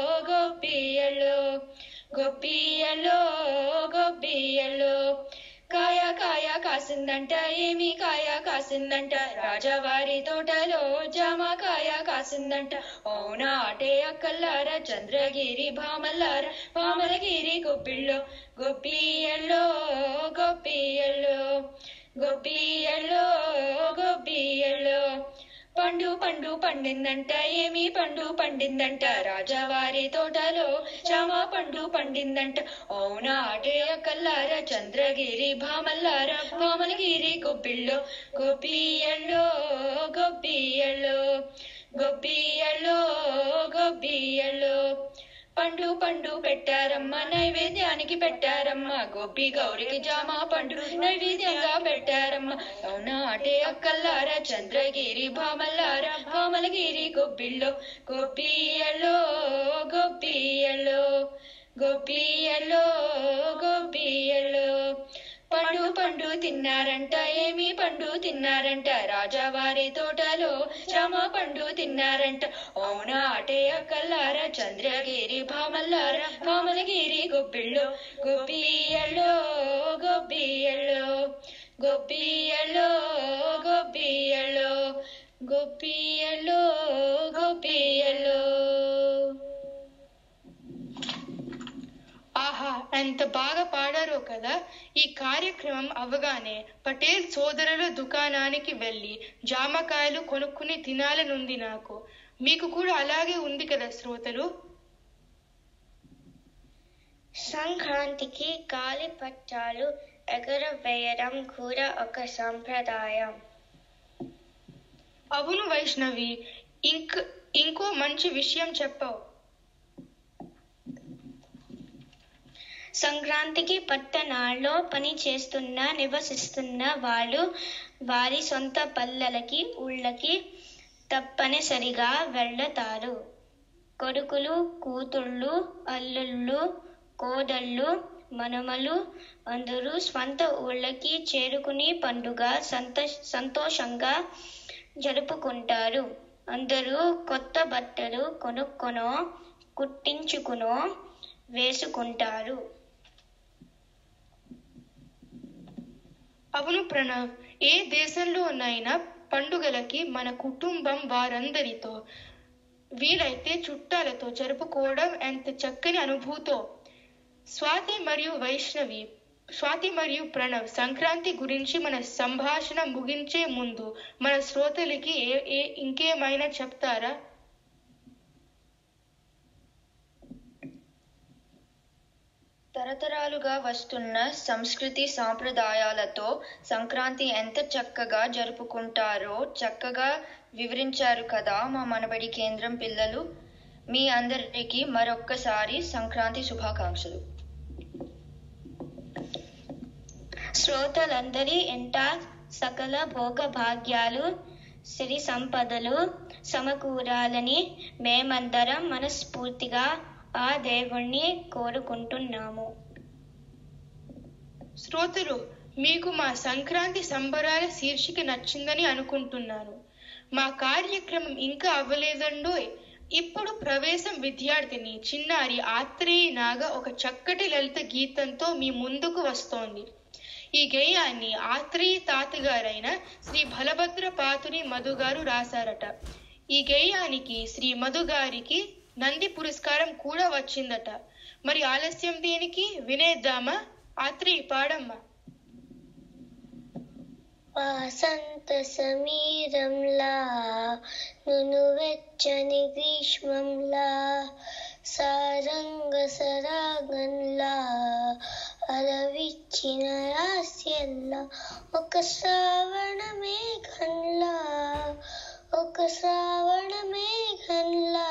గొప్పియల్లో గొప్పియల్లో గొప్పియల్లో కాయ కాయ కాసిందంట ఏమి కాయ కాసిందంట రాజావారి తోటలో జామ కాయ కాసిందంట అవునా అటే అక్కల్లార చంద్రగిరి భామల్లార భామలగిరి గొప్పిళ్ళు గొప్పియల్లో గొప్పియల్లో గొప్పియల్లో గొప్పియల్లో పండు పండు పండిందంట ఏమి పండు పండిందంట రాజావారి తోటలో చామ పండు పండిందంట అవునా అటే కల్లార చంద్రగిరి భామల్లార భామలగిరి గొబ్బిళ్ళో గొబ్బియళ్ళో గొబ్బియళ్ళో గొబ్బియళ్ళో గొబ్బియళ్ళో పండు పండు పెట్టారమ్మ నైవేద్యానికి పెట్టారమ్మ గోపి గౌరికి జామ పండు నైవేద్యంగా పెట్టారమ్మ అవునా అటే అక్కల్లార చంద్రగిరి భామల్లార భామలగిరి గొబ్బిళ్ళో గోపియళ్ళో గోపియళ్ళో గోపియళ్ళో గోపియళ్ళో పండు పండు తిన్నారంట ఏమి పండు తిన్నారంట రాజావారి తోటలో చామ పండు తిన్నారంట అవునా అటే అక్కల్లార చంద్రగిరి భామల్లార భామలగిరి గొబ్బిళ్ళో గొబ్బియళ్ళో గొబ్బియళ్ళో గొబ్బియళ్ళో గొబ్బియళ్ళో గొబ్బియళ్ళో గొబ్బియళ్ళో ఆహా ఎంత బాగా పాడారో కదా ఈ కార్యక్రమం అవగానే పటేల్ సోదరుల దుకాణానికి వెళ్ళి జామకాయలు కొనుక్కుని తినాలనుంది నాకు మీకు కూడా అలాగే ఉంది కదా శ్రోతలు సంక్రాంతికి గాలి పట్టాలు ఎగరవేయడం కూడా ఒక సంప్రదాయం అవును వైష్ణవి ఇంక ఇంకో మంచి విషయం చెప్పావు సంక్రాంతికి పట్టణాల్లో పని చేస్తున్న నివసిస్తున్న వాళ్ళు వారి సొంత పల్లెలకి ఊళ్ళకి తప్పనిసరిగా వెళ్తారు కొడుకులు కూతుళ్ళు అల్లుళ్ళు కోడళ్ళు మనమలు అందరూ స్వంత ఊళ్ళకి చేరుకుని పండుగ సంత సంతోషంగా జరుపుకుంటారు అందరూ కొత్త బట్టలు కొనుక్కొనో కుట్టించుకునో వేసుకుంటారు అవును ప్రణవ్ ఏ దేశంలోనైనా పండుగలకి మన కుటుంబం వారందరితో వీలైతే చుట్టాలతో జరుపుకోవడం ఎంత చక్కని అనుభూతో స్వాతి మరియు వైష్ణవి స్వాతి మరియు ప్రణవ్ సంక్రాంతి గురించి మన సంభాషణ ముగించే ముందు మన శ్రోతలకి ఏ ఏ ఇంకేమైనా చెప్తారా తరతరాలుగా వస్తున్న సంస్కృతి సాంప్రదాయాలతో సంక్రాంతి ఎంత చక్కగా జరుపుకుంటారో చక్కగా వివరించారు కదా మా మనబడి కేంద్రం పిల్లలు మీ అందరికీ మరొక్కసారి సంక్రాంతి శుభాకాంక్షలు శ్రోతలందరి ఇంట సకల భోగ భాగ్యాలు సిరి సంపదలు సమకూరాలని మేమందరం మనస్ఫూర్తిగా ఆ దేవుణ్ణి కోరుకుంటున్నాము శ్రోతలు మీకు మా సంక్రాంతి సంబరాల శీర్షిక నచ్చిందని అనుకుంటున్నాను మా కార్యక్రమం ఇంకా అవ్వలేదండోయ్ ఇప్పుడు ప్రవేశం విద్యార్థిని చిన్నారి ఆత్రేయ నాగ ఒక చక్కటి లలిత గీతంతో మీ ముందుకు వస్తోంది ఈ గేయాన్ని ఆత్రేయ తాతగారైన శ్రీ బలభద్ర పాతుని మధు గారు రాశారట ఈ గేయానికి శ్రీ మధు గారికి నంది పురస్కారం కూడా వచ్చిందట మరి ఆలస్యం దేనికి వినేద్దామా ఆత్రేయ పాడమ్మా వాసంత సమీరంలా నును వెచ్చని గ్రీష్మంలా సారంగ సరాగంలా అలవిచ్చిన రాస్యంలా ఒక శ్రావణ మేఘంలా ఒక శ్రావణ మేఘంలా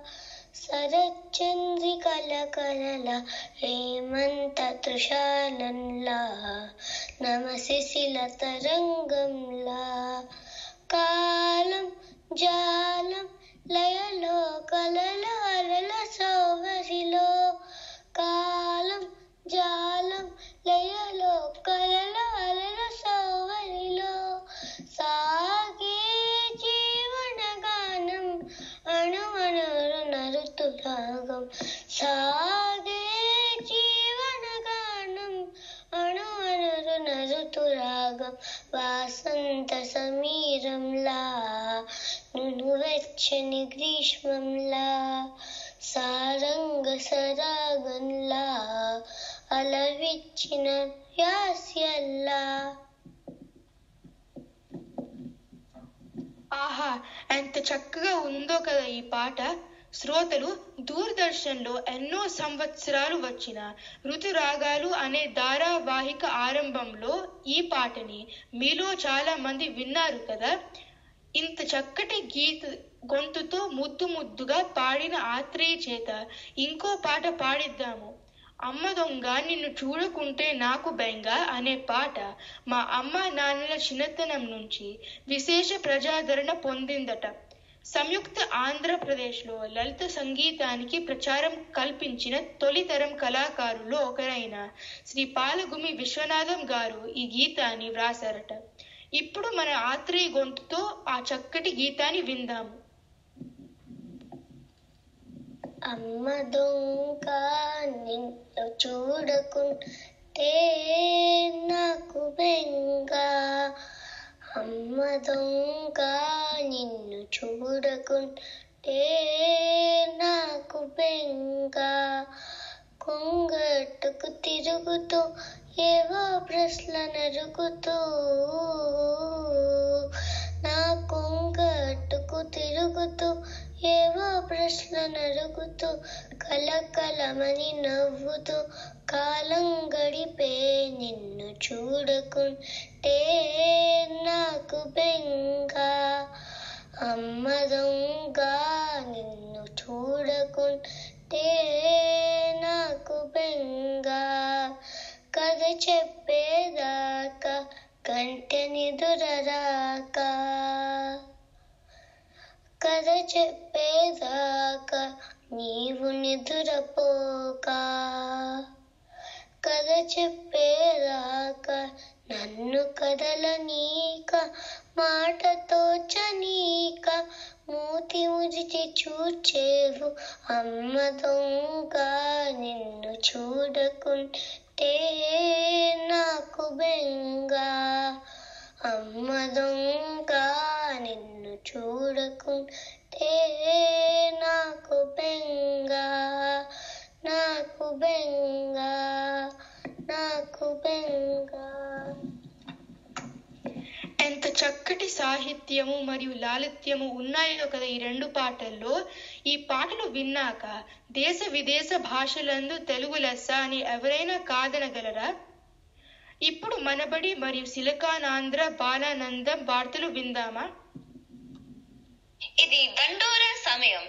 శరచంద్రికల కలల హేమంత తృషాలంలా నమశిశిల తరంగంలా కాలం జాలం లయలో కలల అలల సౌవరిలో కాలం జాలం లయలో కలల అలల సౌవరిలో సాగే జీవన గానం అణువణురు నరుతు రాగం సాగే జీవన గానం అణువణురు నరుతు రాగం వాసంత సమీరంలా నును వెచ్చని గ్రీష్మంలా సారంగ సరాగంలా అలవిచ్చిన యాస్యల్లా ఆహా ఎంత చక్కగా ఉందో కదా ఈ పాట శ్రోతలు దూరదర్శన్లో ఎన్నో సంవత్సరాలు వచ్చిన ఋతురాగాలు అనే ధారావాహిక ఆరంభంలో ఈ పాటని మీలో చాలా మంది విన్నారు కదా ఇంత చక్కటి గీత గొంతుతో ముద్దు ముద్దుగా పాడిన ఆత్రేయ చేత ఇంకో పాట పాడిద్దాము అమ్మ దొంగ నిన్ను చూడకుంటే నాకు బెంగ అనే పాట మా అమ్మ నాన్నల చిన్నతనం నుంచి విశేష ప్రజాదరణ పొందిందట సంయుక్త ఆంధ్రప్రదేశ్లో లలిత సంగీతానికి ప్రచారం కల్పించిన తొలితరం కళాకారుల్లో ఒకరైన శ్రీ పాలగుమి విశ్వనాథం గారు ఈ గీతాన్ని వ్రాసారట ఇప్పుడు మన ఆత్రేయ గొంతుతో ఆ చక్కటి గీతాన్ని విందాము అమ్మ దొంగ నిన్ను చూడకుంటే నాకు బెంగ అమ్మ దొంగ నిన్ను చూడకుంటే నాకు బెంగ కొంగట్టుకు తిరుగుతూ ఏవో ప్రశ్నలు అడుగుతూ నా కొంగట్టుకు తిరుగుతూ ఏవో ప్రశ్నలు అడుగుతూ కలకలమని నవ్వుతూ కాలం గడిపే నిన్ను చూడకుంటే నాకు బెంగ అమ్మ దొంగ నిన్ను చూడకుంటే నాకు బెంగ కథ చెప్పేదాకా కంట నిదురరాక కథ చెప్పేదాకా నీవు నిదురపోక కథ చెప్పేదాకా నన్ను కదలనీక మాటతో చనీక మూతి ముజిచి చూచేవు అమ్మ దొంగ నిన్ను చూడకుంటే నాకు బెంగ అమ్మ దొంగ నిన్ను చూడకుంటే నాకు బెంగ నాకు బెంగ నాకు బెంగ ఎంత చక్కటి సాహిత్యము మరియు లాలిత్యము ఉన్నాయో కదా ఈ రెండు పాటల్లో ఈ పాటలు విన్నాక దేశ విదేశ భాషలందు తెలుగు లెస్స అని ఎవరైనా కాదనగలరా ఇప్పుడు మనబడి మరియు సిలకానాంధ్ర బాలానందం వార్తలు విందామా ఇది దండోర సమయం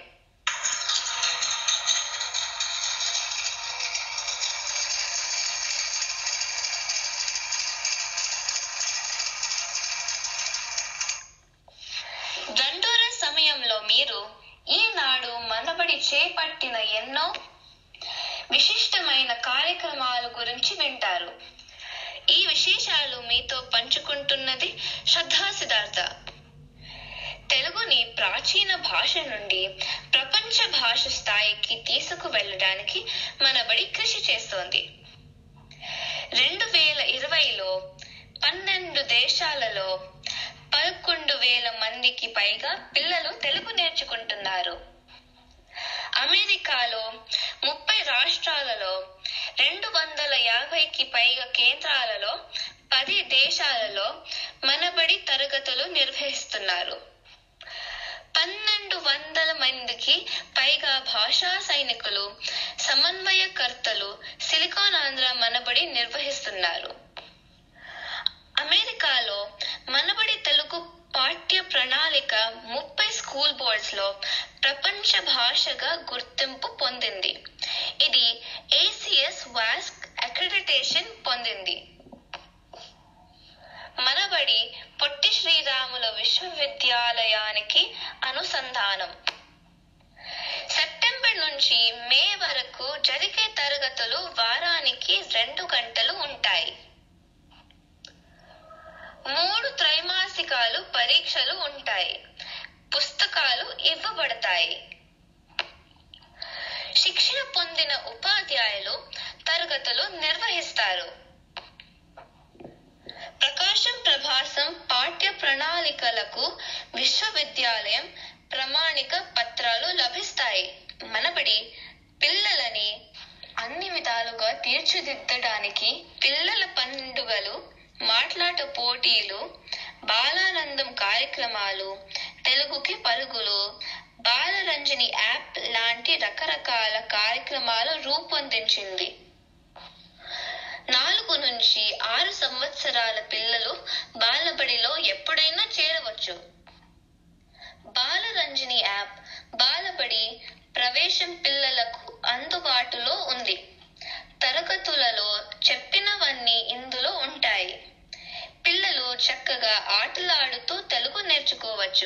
దండోర సమయంలో మీరు ఈనాడు మనబడి చేపట్టిన ఎన్నో విశిష్టమైన కార్యక్రమాల గురించి వింటారు ఈ విశేషాలు మీతో పంచుకుంటున్నది శ్రద్ధా సిద్ధార్థ తెలుగుని ప్రాచీన భాష నుండి ప్రపంచ భాష స్థాయికి తీసుకువెళ్ళడానికి మన బడి కృషి చేస్తోంది రెండు వేల ఇరవైలో పన్నెండు దేశాలలో పదకొండు వేల మందికి పైగా పిల్లలు తెలుగు నేర్చుకుంటున్నారు అమెరికాలో ముప్పై రాష్ట్రాలలో రెండు వందల యాభైకి పైగా కేంద్రాలలో పది దేశాలలో మనబడి తరగతులు నిర్వహిస్తున్నారు పన్నెండు వందల మందికి పైగా భాషా సైనికులు సమన్వయకర్తలు సిలికాన్ ఆంధ్ర మనబడి నిర్వహిస్తున్నారు అమెరికాలో మనబడి తెలుగు పాఠ్య ప్రణాళిక ముప్పై స్కూల్ బోర్డ్స్ లో ప్రపంచ భాషగా గుర్తింపు పొందింది ఇది ఏసిఎస్ వాస్క్ అక్రిడిటేషన్ పొందింది మనబడి పొట్టి శ్రీరాముల విశ్వవిద్యాలయానికి అనుసంధానం సెప్టెంబర్ నుంచి మే వరకు జరిగే తరగతులు వారానికి రెండు గంటలు ఉంటాయి మూడు త్రైమాసికాలు పరీక్షలు ఉంటాయి పుస్తకాలు ఇవ్వబడతాయి శిక్షణ పొందిన ఉపాధ్యాయులు తరగతులు నిర్వహిస్తారు ప్రకాశం ప్రభాసం పాఠ్య ప్రణాళికలకు విశ్వవిద్యాలయం ప్రమాణిక పత్రాలు లభిస్తాయి మనబడి పిల్లలని అన్ని విధాలుగా తీర్చిదిద్దడానికి పిల్లల పండుగలు మాట్లాట పోటీలు బాలానందం కార్యక్రమాలు తెలుగుకి పరుగులు బాలరంజని యాప్ లాంటి రకరకాల కార్యక్రమాలు రూపొందించింది నాలుగు నుంచి ఆరు సంవత్సరాల పిల్లలు బాలబడిలో ఎప్పుడైనా చేరవచ్చు బాలరంజని యాప్ బాలబడి ప్రవేశం పిల్లలకు అందుబాటులో ఉంది తరగతులలో చెప్పినవన్నీ ఇందులో ఉంటాయి పిల్లలు చక్కగా ఆటలాడుతూ తెలుగు నేర్చుకోవచ్చు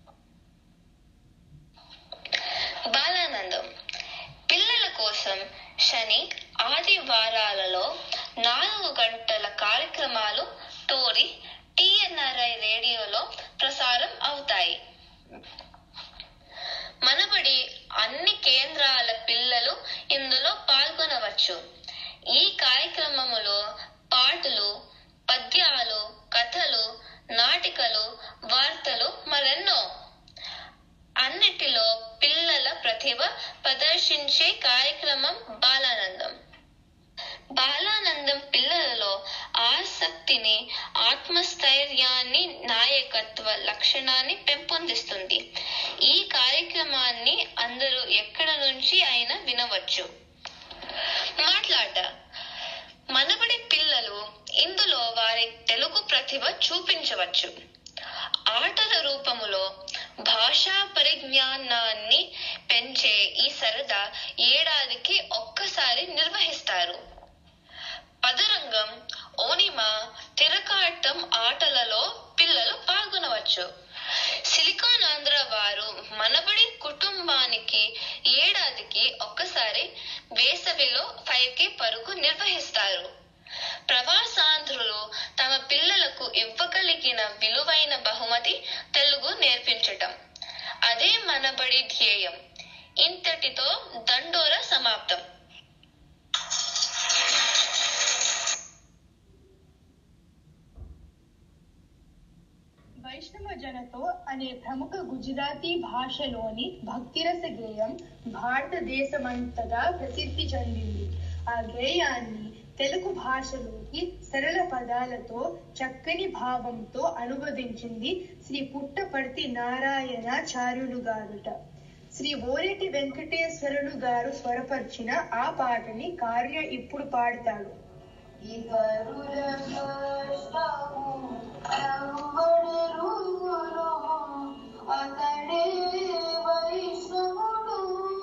బాలానందం పిల్లల కోసం శని ఆదివారాలలో నాలుగు గంటల కార్యక్రమాలు టోరీ టిఎన్ఆర్ఐ రేడియోలో ప్రసారం అవుతాయి మనబడి అన్ని కేంద్రాల పిల్లలు ఇందులో పాల్గొనవచ్చు ఈ కార్యక్రమములో పాటలు పద్యాలు కథలు నాటికలు వార్తలు మరెన్నో అన్నిటిలో పిల్లల ప్రతిభ ప్రదర్శించే కార్యక్రమం బాలానందం బాలానందం పిల్లలలో ఆసక్తిని ఆత్మస్థైర్యాన్ని నాయకత్వ లక్షణాన్ని పెంపొందిస్తుంది ఈ కార్యక్రమాన్ని అందరూ ఎక్కడ నుంచి అయినా వినవచ్చు మాట్లాట మనబడి పిల్లలు ఇందులో వారి తెలుగు ప్రతిభ చూపించవచ్చు ఆటల రూపములో భాషా పరిజ్ఞానాన్ని పెంచే ఈ సరదా ఏడాదికి ఒక్కసారి నిర్వహిస్తారు పదరంగం ఓనిమ తిరకాటం ఆటలలో పిల్లలు పాల్గొనవచ్చు సిలికాన్ ఆంధ్ర వారు మనబడి కుటుంబానికి ఏడాదికి ఒక్కసారి వేసవిలో ఫైవ్ కే పరుగు నిర్వహిస్తారు ప్రవాసాంధ్రులు తమ పిల్లలకు ఇవ్వగలిగిన విలువైన బహుమతి తెలుగు నేర్పించటం అదే మనబడి ధ్యేయం ఇంతటితో దండోర సమాప్తం వైష్ణవ జనతో అనే ప్రముఖ గుజరాతీ భాషలోని భక్తిరస గేయం భారతదేశమంతటా ప్రసిద్ధి చెందింది ఆ గేయాన్ని తెలుగు భాషలోకి సరళ పదాలతో చక్కని భావంతో అనువదించింది శ్రీ పుట్టపర్తి నారాయణాచార్యులు గారుట శ్రీ ఓరెటి వెంకటేశ్వరులు గారు స్వరపరిచిన ఆ పాటని కార్య ఇప్పుడు పాడతాడు అతడే వైష్ణవుడు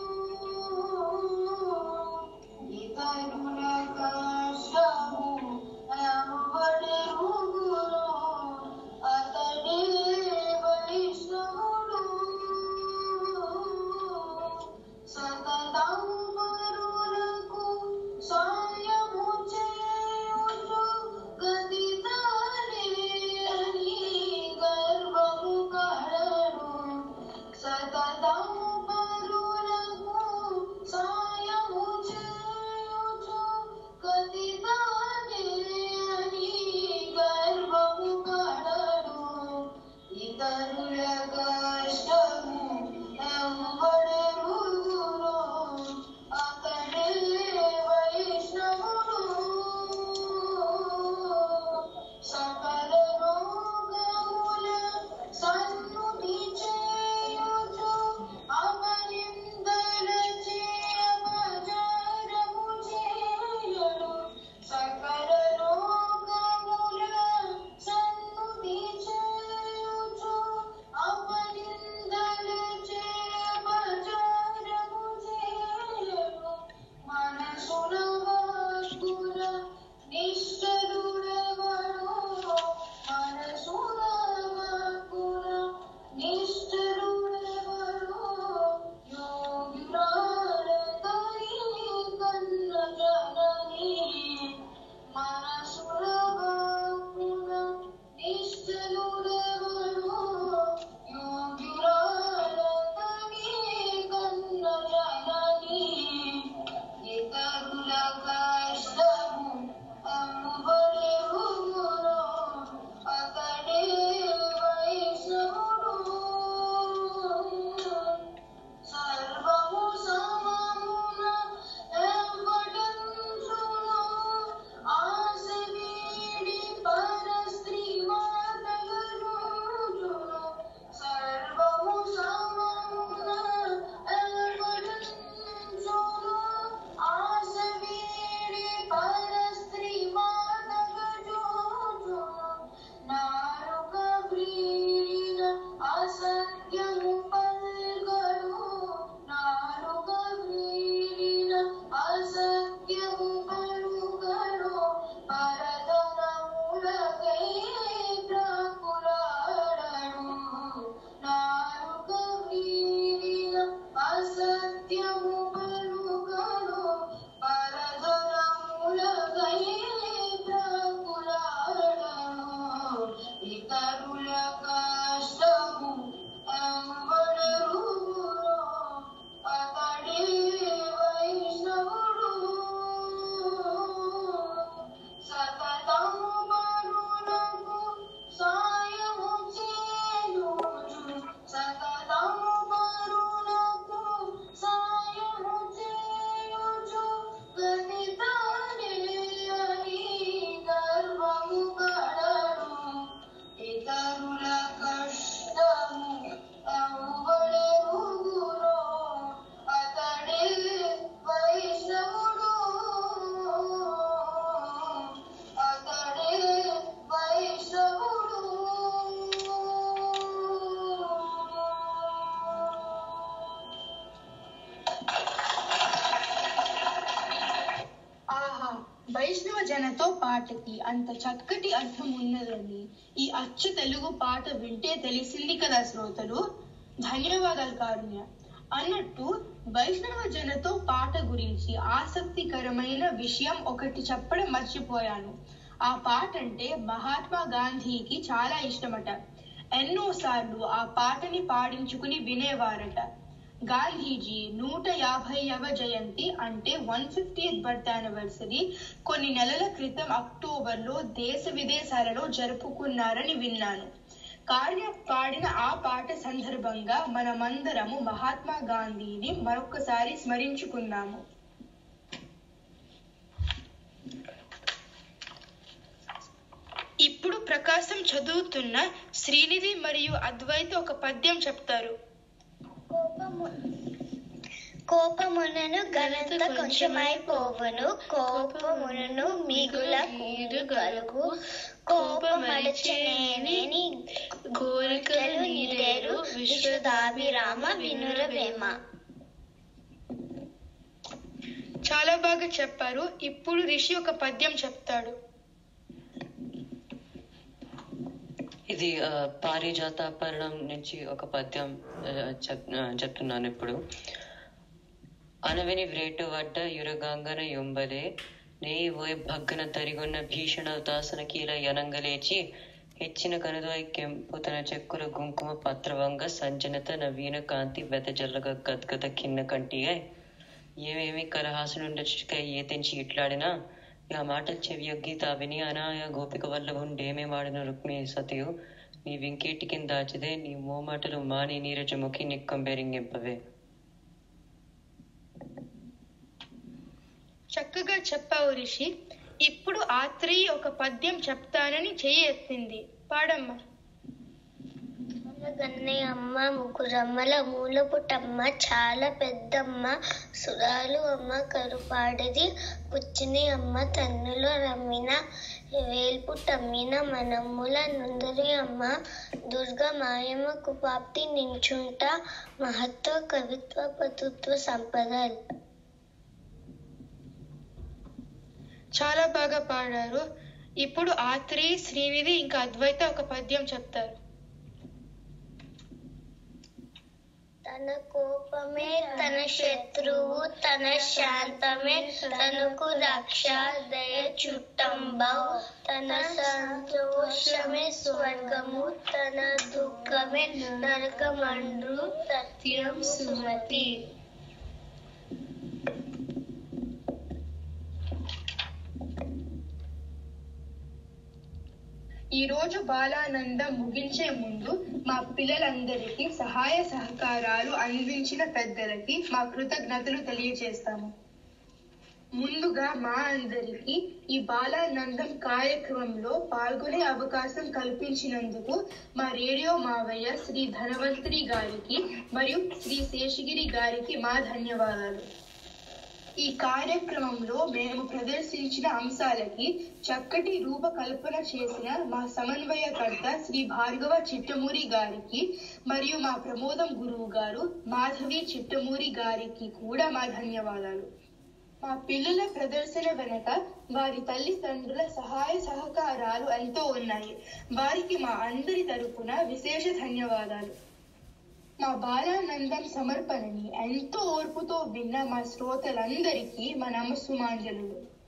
ఇతరుల కష్టము ఎవడెరుగును అతడే వైష్ణవుడు సతతం పరులకు సాయము చేయుచు గతితానే అని గర్వము కడడు స వైష్ణవ జనతో పాటకి అంత చక్కటి అర్థం ఉన్నదని ఈ అచ్చు తెలుగు పాట వింటే తెలిసింది కదా శ్రోతలు ధన్యవాదాలు కారుణ్య అన్నట్టు వైష్ణవ జనతో పాట గురించి ఆసక్తికరమైన విషయం ఒకటి చెప్పడం మర్చిపోయాను ఆ పాట అంటే మహాత్మా గాంధీకి చాలా ఇష్టమట ఎన్నోసార్లు ఆ పాటని పాడించుకుని వినేవారట గాంధీజీ నూట యాభైవ జయంతి అంటే వన్ ఫిఫ్టీ బర్త్ యానివర్సరీ కొన్ని నెలల క్రితం అక్టోబర్ లో దేశ విదేశాలలో జరుపుకున్నారని విన్నాను కార్య పాడిన ఆ పాట సందర్భంగా మనమందరము మహాత్మా గాంధీని మరొకసారి స్మరించుకుందాము ఇప్పుడు ప్రకాశం చదువుతున్న శ్రీనిధి మరియు అద్వైత ఒక పద్యం చెప్తారు కోపమునను ఘనత కొంచెమైపోవును కోపమునను మిగుల కూడు కలుగు కోపమడిచనేని కోరికలు నీరేరు విశ్వదాభిరామ వినురవేమ చాలా బాగా చెప్పారు ఇప్పుడు రిషి ఒక పద్యం చెప్తాడు ఇది ఆ, పారిజాతాపరణం నుంచి ఒక పద్యం ఆ, చెప్ ఆ, చెప్తున్నాను ఇప్పుడు అనవిని వ్రేటు వడ్డ యురగాంగన యొంబలే నే ఓయ్ భగ్గన తరిగొన్న భీషణ దాసన కీల యనంగలేచి ಹೆಚ್ಚಿನ ಕನದಾಯಿ ಕೆಂಪು ತನ చెక్కుల గుంకుమ పత్రవంగ సంజనత నవీన కాంతి వెదజల్లగ గద్గద కిన్న కంటియై ఏమేమి కలహాసునుండచిక ఏ తెంచి ఇట్లాడినా ఆ మాటలు చెవియొగ్గి తా విని అనాయ గోపిక వల్లభుండేమే మాడిన రుక్మి సతియు నీ వింకేటి కింద దాచిదే నీ మోమాటలు మాని నీరజముఖి నిక్కంబెరింగింపవే చక్కగా చెప్పావు రిషి ఇప్పుడు ఆత్రి ఒక పద్యం చెప్తానని చెయ్యి ఎత్తింది పాడమ్మా గన్నయ్యమ్మ ముగ్గురమ్మల మూల పుట్టమ్మ చాలా పెద్దమ్మ సురాలు అమ్మ కరుపాడది కూర్చుని అమ్మ తన్నులో రమ్మిన వేల్పుటమ్మిన మనమ్ముల నుందరి అమ్మ దుర్గ మాయమ్మ కుపాప్తి నించుంట మహత్వ కవిత్వ పతుత్వ సంపదల్ చాలా బాగా పాడారు ఇప్పుడు ఆత్రి శ్రీనిధి ఇంకా అద్వైత ఒక పద్యం చెప్తారు తన కోపమే తన శత్రువు తన శాంతమే తనకు రక్ష దయ చుట్టంబౌ తన సంతోషమే స్వర్గము తన దుఃఖమే నరకమండ్రు సత్యం సుమతి ఈ రోజు బాలానందం ముగించే ముందు మా పిల్లలందరికీ సహాయ సహకారాలు అందించిన పెద్దలకి మా కృతజ్ఞతలు తెలియజేస్తాము ముందుగా మా అందరికీ ఈ బాలానందం కార్యక్రమంలో పాల్గొనే అవకాశం కల్పించినందుకు మా రేడియో మావయ్య శ్రీ ధనవంతరి గారికి మరియు శ్రీ శేషగిరి గారికి మా ధన్యవాదాలు ఈ కార్యక్రమంలో మేము ప్రదర్శించిన అంశాలకి చక్కటి రూపకల్పన చేసిన మా సమన్వయకర్త శ్రీ భార్గవ చిట్టమూరి గారికి మరియు మా ప్రమోదం గురువు గారు మాధవి చిట్టమూరి గారికి కూడా మా ధన్యవాదాలు మా పిల్లల ప్రదర్శన వెనక వారి తల్లిదండ్రుల సహాయ సహకారాలు ఎంతో ఉన్నాయి వారికి మా అందరి తరపున విశేష ధన్యవాదాలు మా బాలానందం సమర్పణని ఎంతో ఓర్పుతో విన్న మా శ్రోతలందరికీ మా నమస్సుమాంజలు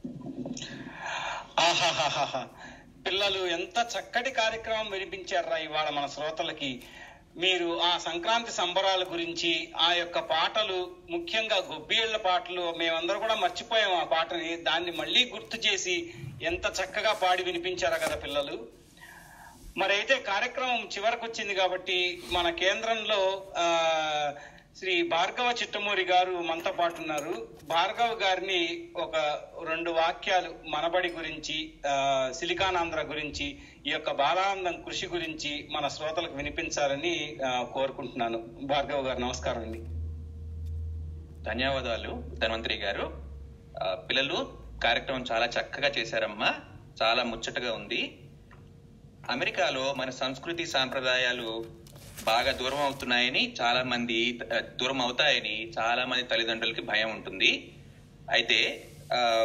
ఆహాహాహా పిల్లలు ఎంత చక్కటి కార్యక్రమం వినిపించారా ఇవాళ మన శ్రోతలకి మీరు ఆ సంక్రాంతి సంబరాల గురించి ఆ యొక్క పాటలు ముఖ్యంగా గొబ్బిళ్ళ పాటలు మేమందరూ కూడా మర్చిపోయాం ఆ పాటని దాన్ని మళ్ళీ గుర్తు చేసి ఎంత చక్కగా పాడి వినిపించారా కదా పిల్లలు మరైతే కార్యక్రమం చివరకు వచ్చింది కాబట్టి మన కేంద్రంలో ఆ శ్రీ భార్గవ చిట్టమూరి గారు మనతో పాటు ఉన్నారు భార్గవ్ గారిని ఒక రెండు వాక్యాలు మనబడి గురించి ఆ సిలికానాంధ్ర గురించి ఈ యొక్క బాలానందం కృషి గురించి మన శ్రోతలకు వినిపించాలని ఆ, కోరుకుంటున్నాను భార్గవ్ గారు నమస్కారం అండి ధన్యవాదాలు ధన్వంతరి గారు ఆ, పిల్లలు కార్యక్రమం చాలా చక్కగా చేశారమ్మా చాలా ముచ్చటగా ఉంది అమెరికాలో మన సంస్కృతి సాంప్రదాయాలు బాగా దూరం అవుతున్నాయని చాలా మంది ఆ, దూరం అవుతాయని చాలా మంది తల్లిదండ్రులకి భయం ఉంటుంది అయితే ఆ,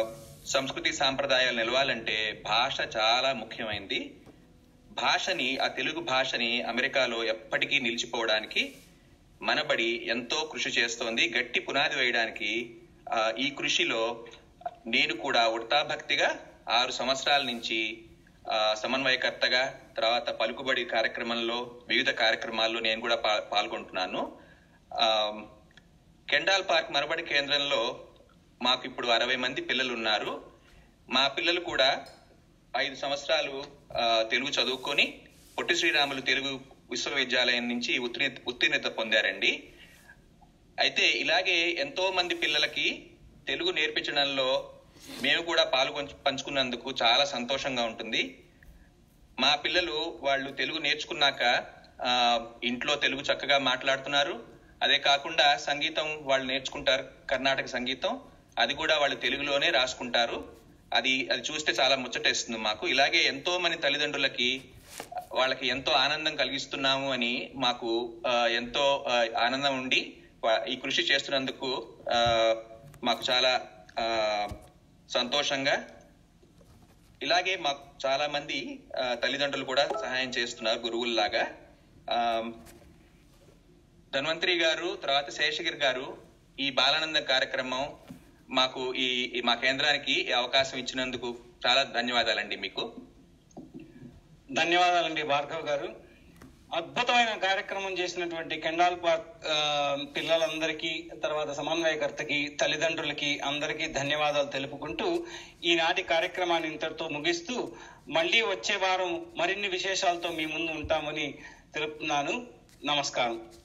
సంస్కృతి సాంప్రదాయాలు నిలవాలంటే భాష చాలా ముఖ్యమైనది భాషని ఆ తెలుగు భాషని అమెరికాలో ఎప్పటికీ నిలిచిపోవడానికి మనబడి ఎంతో కృషి చేస్తోంది గట్టి పునాది వేయడానికి ఆ, ఈ కృషిలో నేను కూడా ఉడతాభక్తిగా ఆరు సంవత్సరాల నుంచి ఆ, సమన్వయకర్తగా తర్వాత పలుకుబడి కార్యక్రమంలో వివిధ కార్యక్రమాల్లో నేను కూడా పా- పాల్గొంటున్నాను ఆ, కెండాల్ పార్క్ మరబడి కేంద్రంలో మాకు ఇప్పుడు అరవై మంది పిల్లలు ఉన్నారు మా పిల్లలు కూడా ఐదు సంవత్సరాలు ఆ, తెలుగు చదువుకొని పొట్టి శ్రీరాములు తెలుగు విశ్వవిద్యాలయం నుంచి ఉత్తీర్ణ ఉత్తీర్ణత పొందారండి అయితే ఇలాగే ఎంతో మంది పిల్లలకి తెలుగు నేర్పించడంలో మేము కూడా పాల్గొ పంచుకున్నందుకు చాలా సంతోషంగా ఉంటుంది మా పిల్లలు వాళ్ళు తెలుగు నేర్చుకున్నాక ఆ, ఇంట్లో తెలుగు చక్కగా మాట్లాడుతున్నారు అదే కాకుండా సంగీతం వాళ్ళు నేర్చుకుంటారు కర్ణాటక సంగీతం అది కూడా వాళ్ళు తెలుగులోనే రాసుకుంటారు అది అది చూస్తే చాలా ముచ్చటేస్తుంది మాకు ఇలాగే ఎంతో మంది తల్లిదండ్రులకి వాళ్ళకి ఎంతో ఆనందం కలిగిస్తున్నాము అని మాకు ఆ, ఎంతో ఆ, ఆనందం ఉండి వా- ఈ కృషి చేస్తున్నందుకు ఆ, మాకు చాలా ఆ, సంతోషంగా ఇలాగే మాకు చాలా మంది ఆ, తల్లిదండ్రులు కూడా సహాయం చేస్తున్నారు గురువుల్లాగా ఆ, ధన్వంతరి గారు తర్వాత శేషగిరి గారు ఈ బాలానంద కార్యక్రమం మాకు ఈ ఈ మా కేంద్రానికి ఈ అవకాశం ఇచ్చినందుకు చాలా ధన్యవాదాలండి మీకు ధన్యవాదాలండి భార్గవ్ గారు అద్భుతమైన కార్యక్రమం చేసినటువంటి కెండాల్ పార్క్ ఆ, పిల్లలందరికీ తర్వాత సమన్వయకర్తకి తల్లిదండ్రులకి అందరికీ ధన్యవాదాలు తెలుపుకుంటూ ఈనాటి కార్యక్రమాన్ని ఇంతటితో ముగిస్తూ మళ్ళీ వచ్చే వారం మరిన్ని విశేషాలతో మీ ముందు ఉంటామని తెలుపుతున్నాను నమస్కారం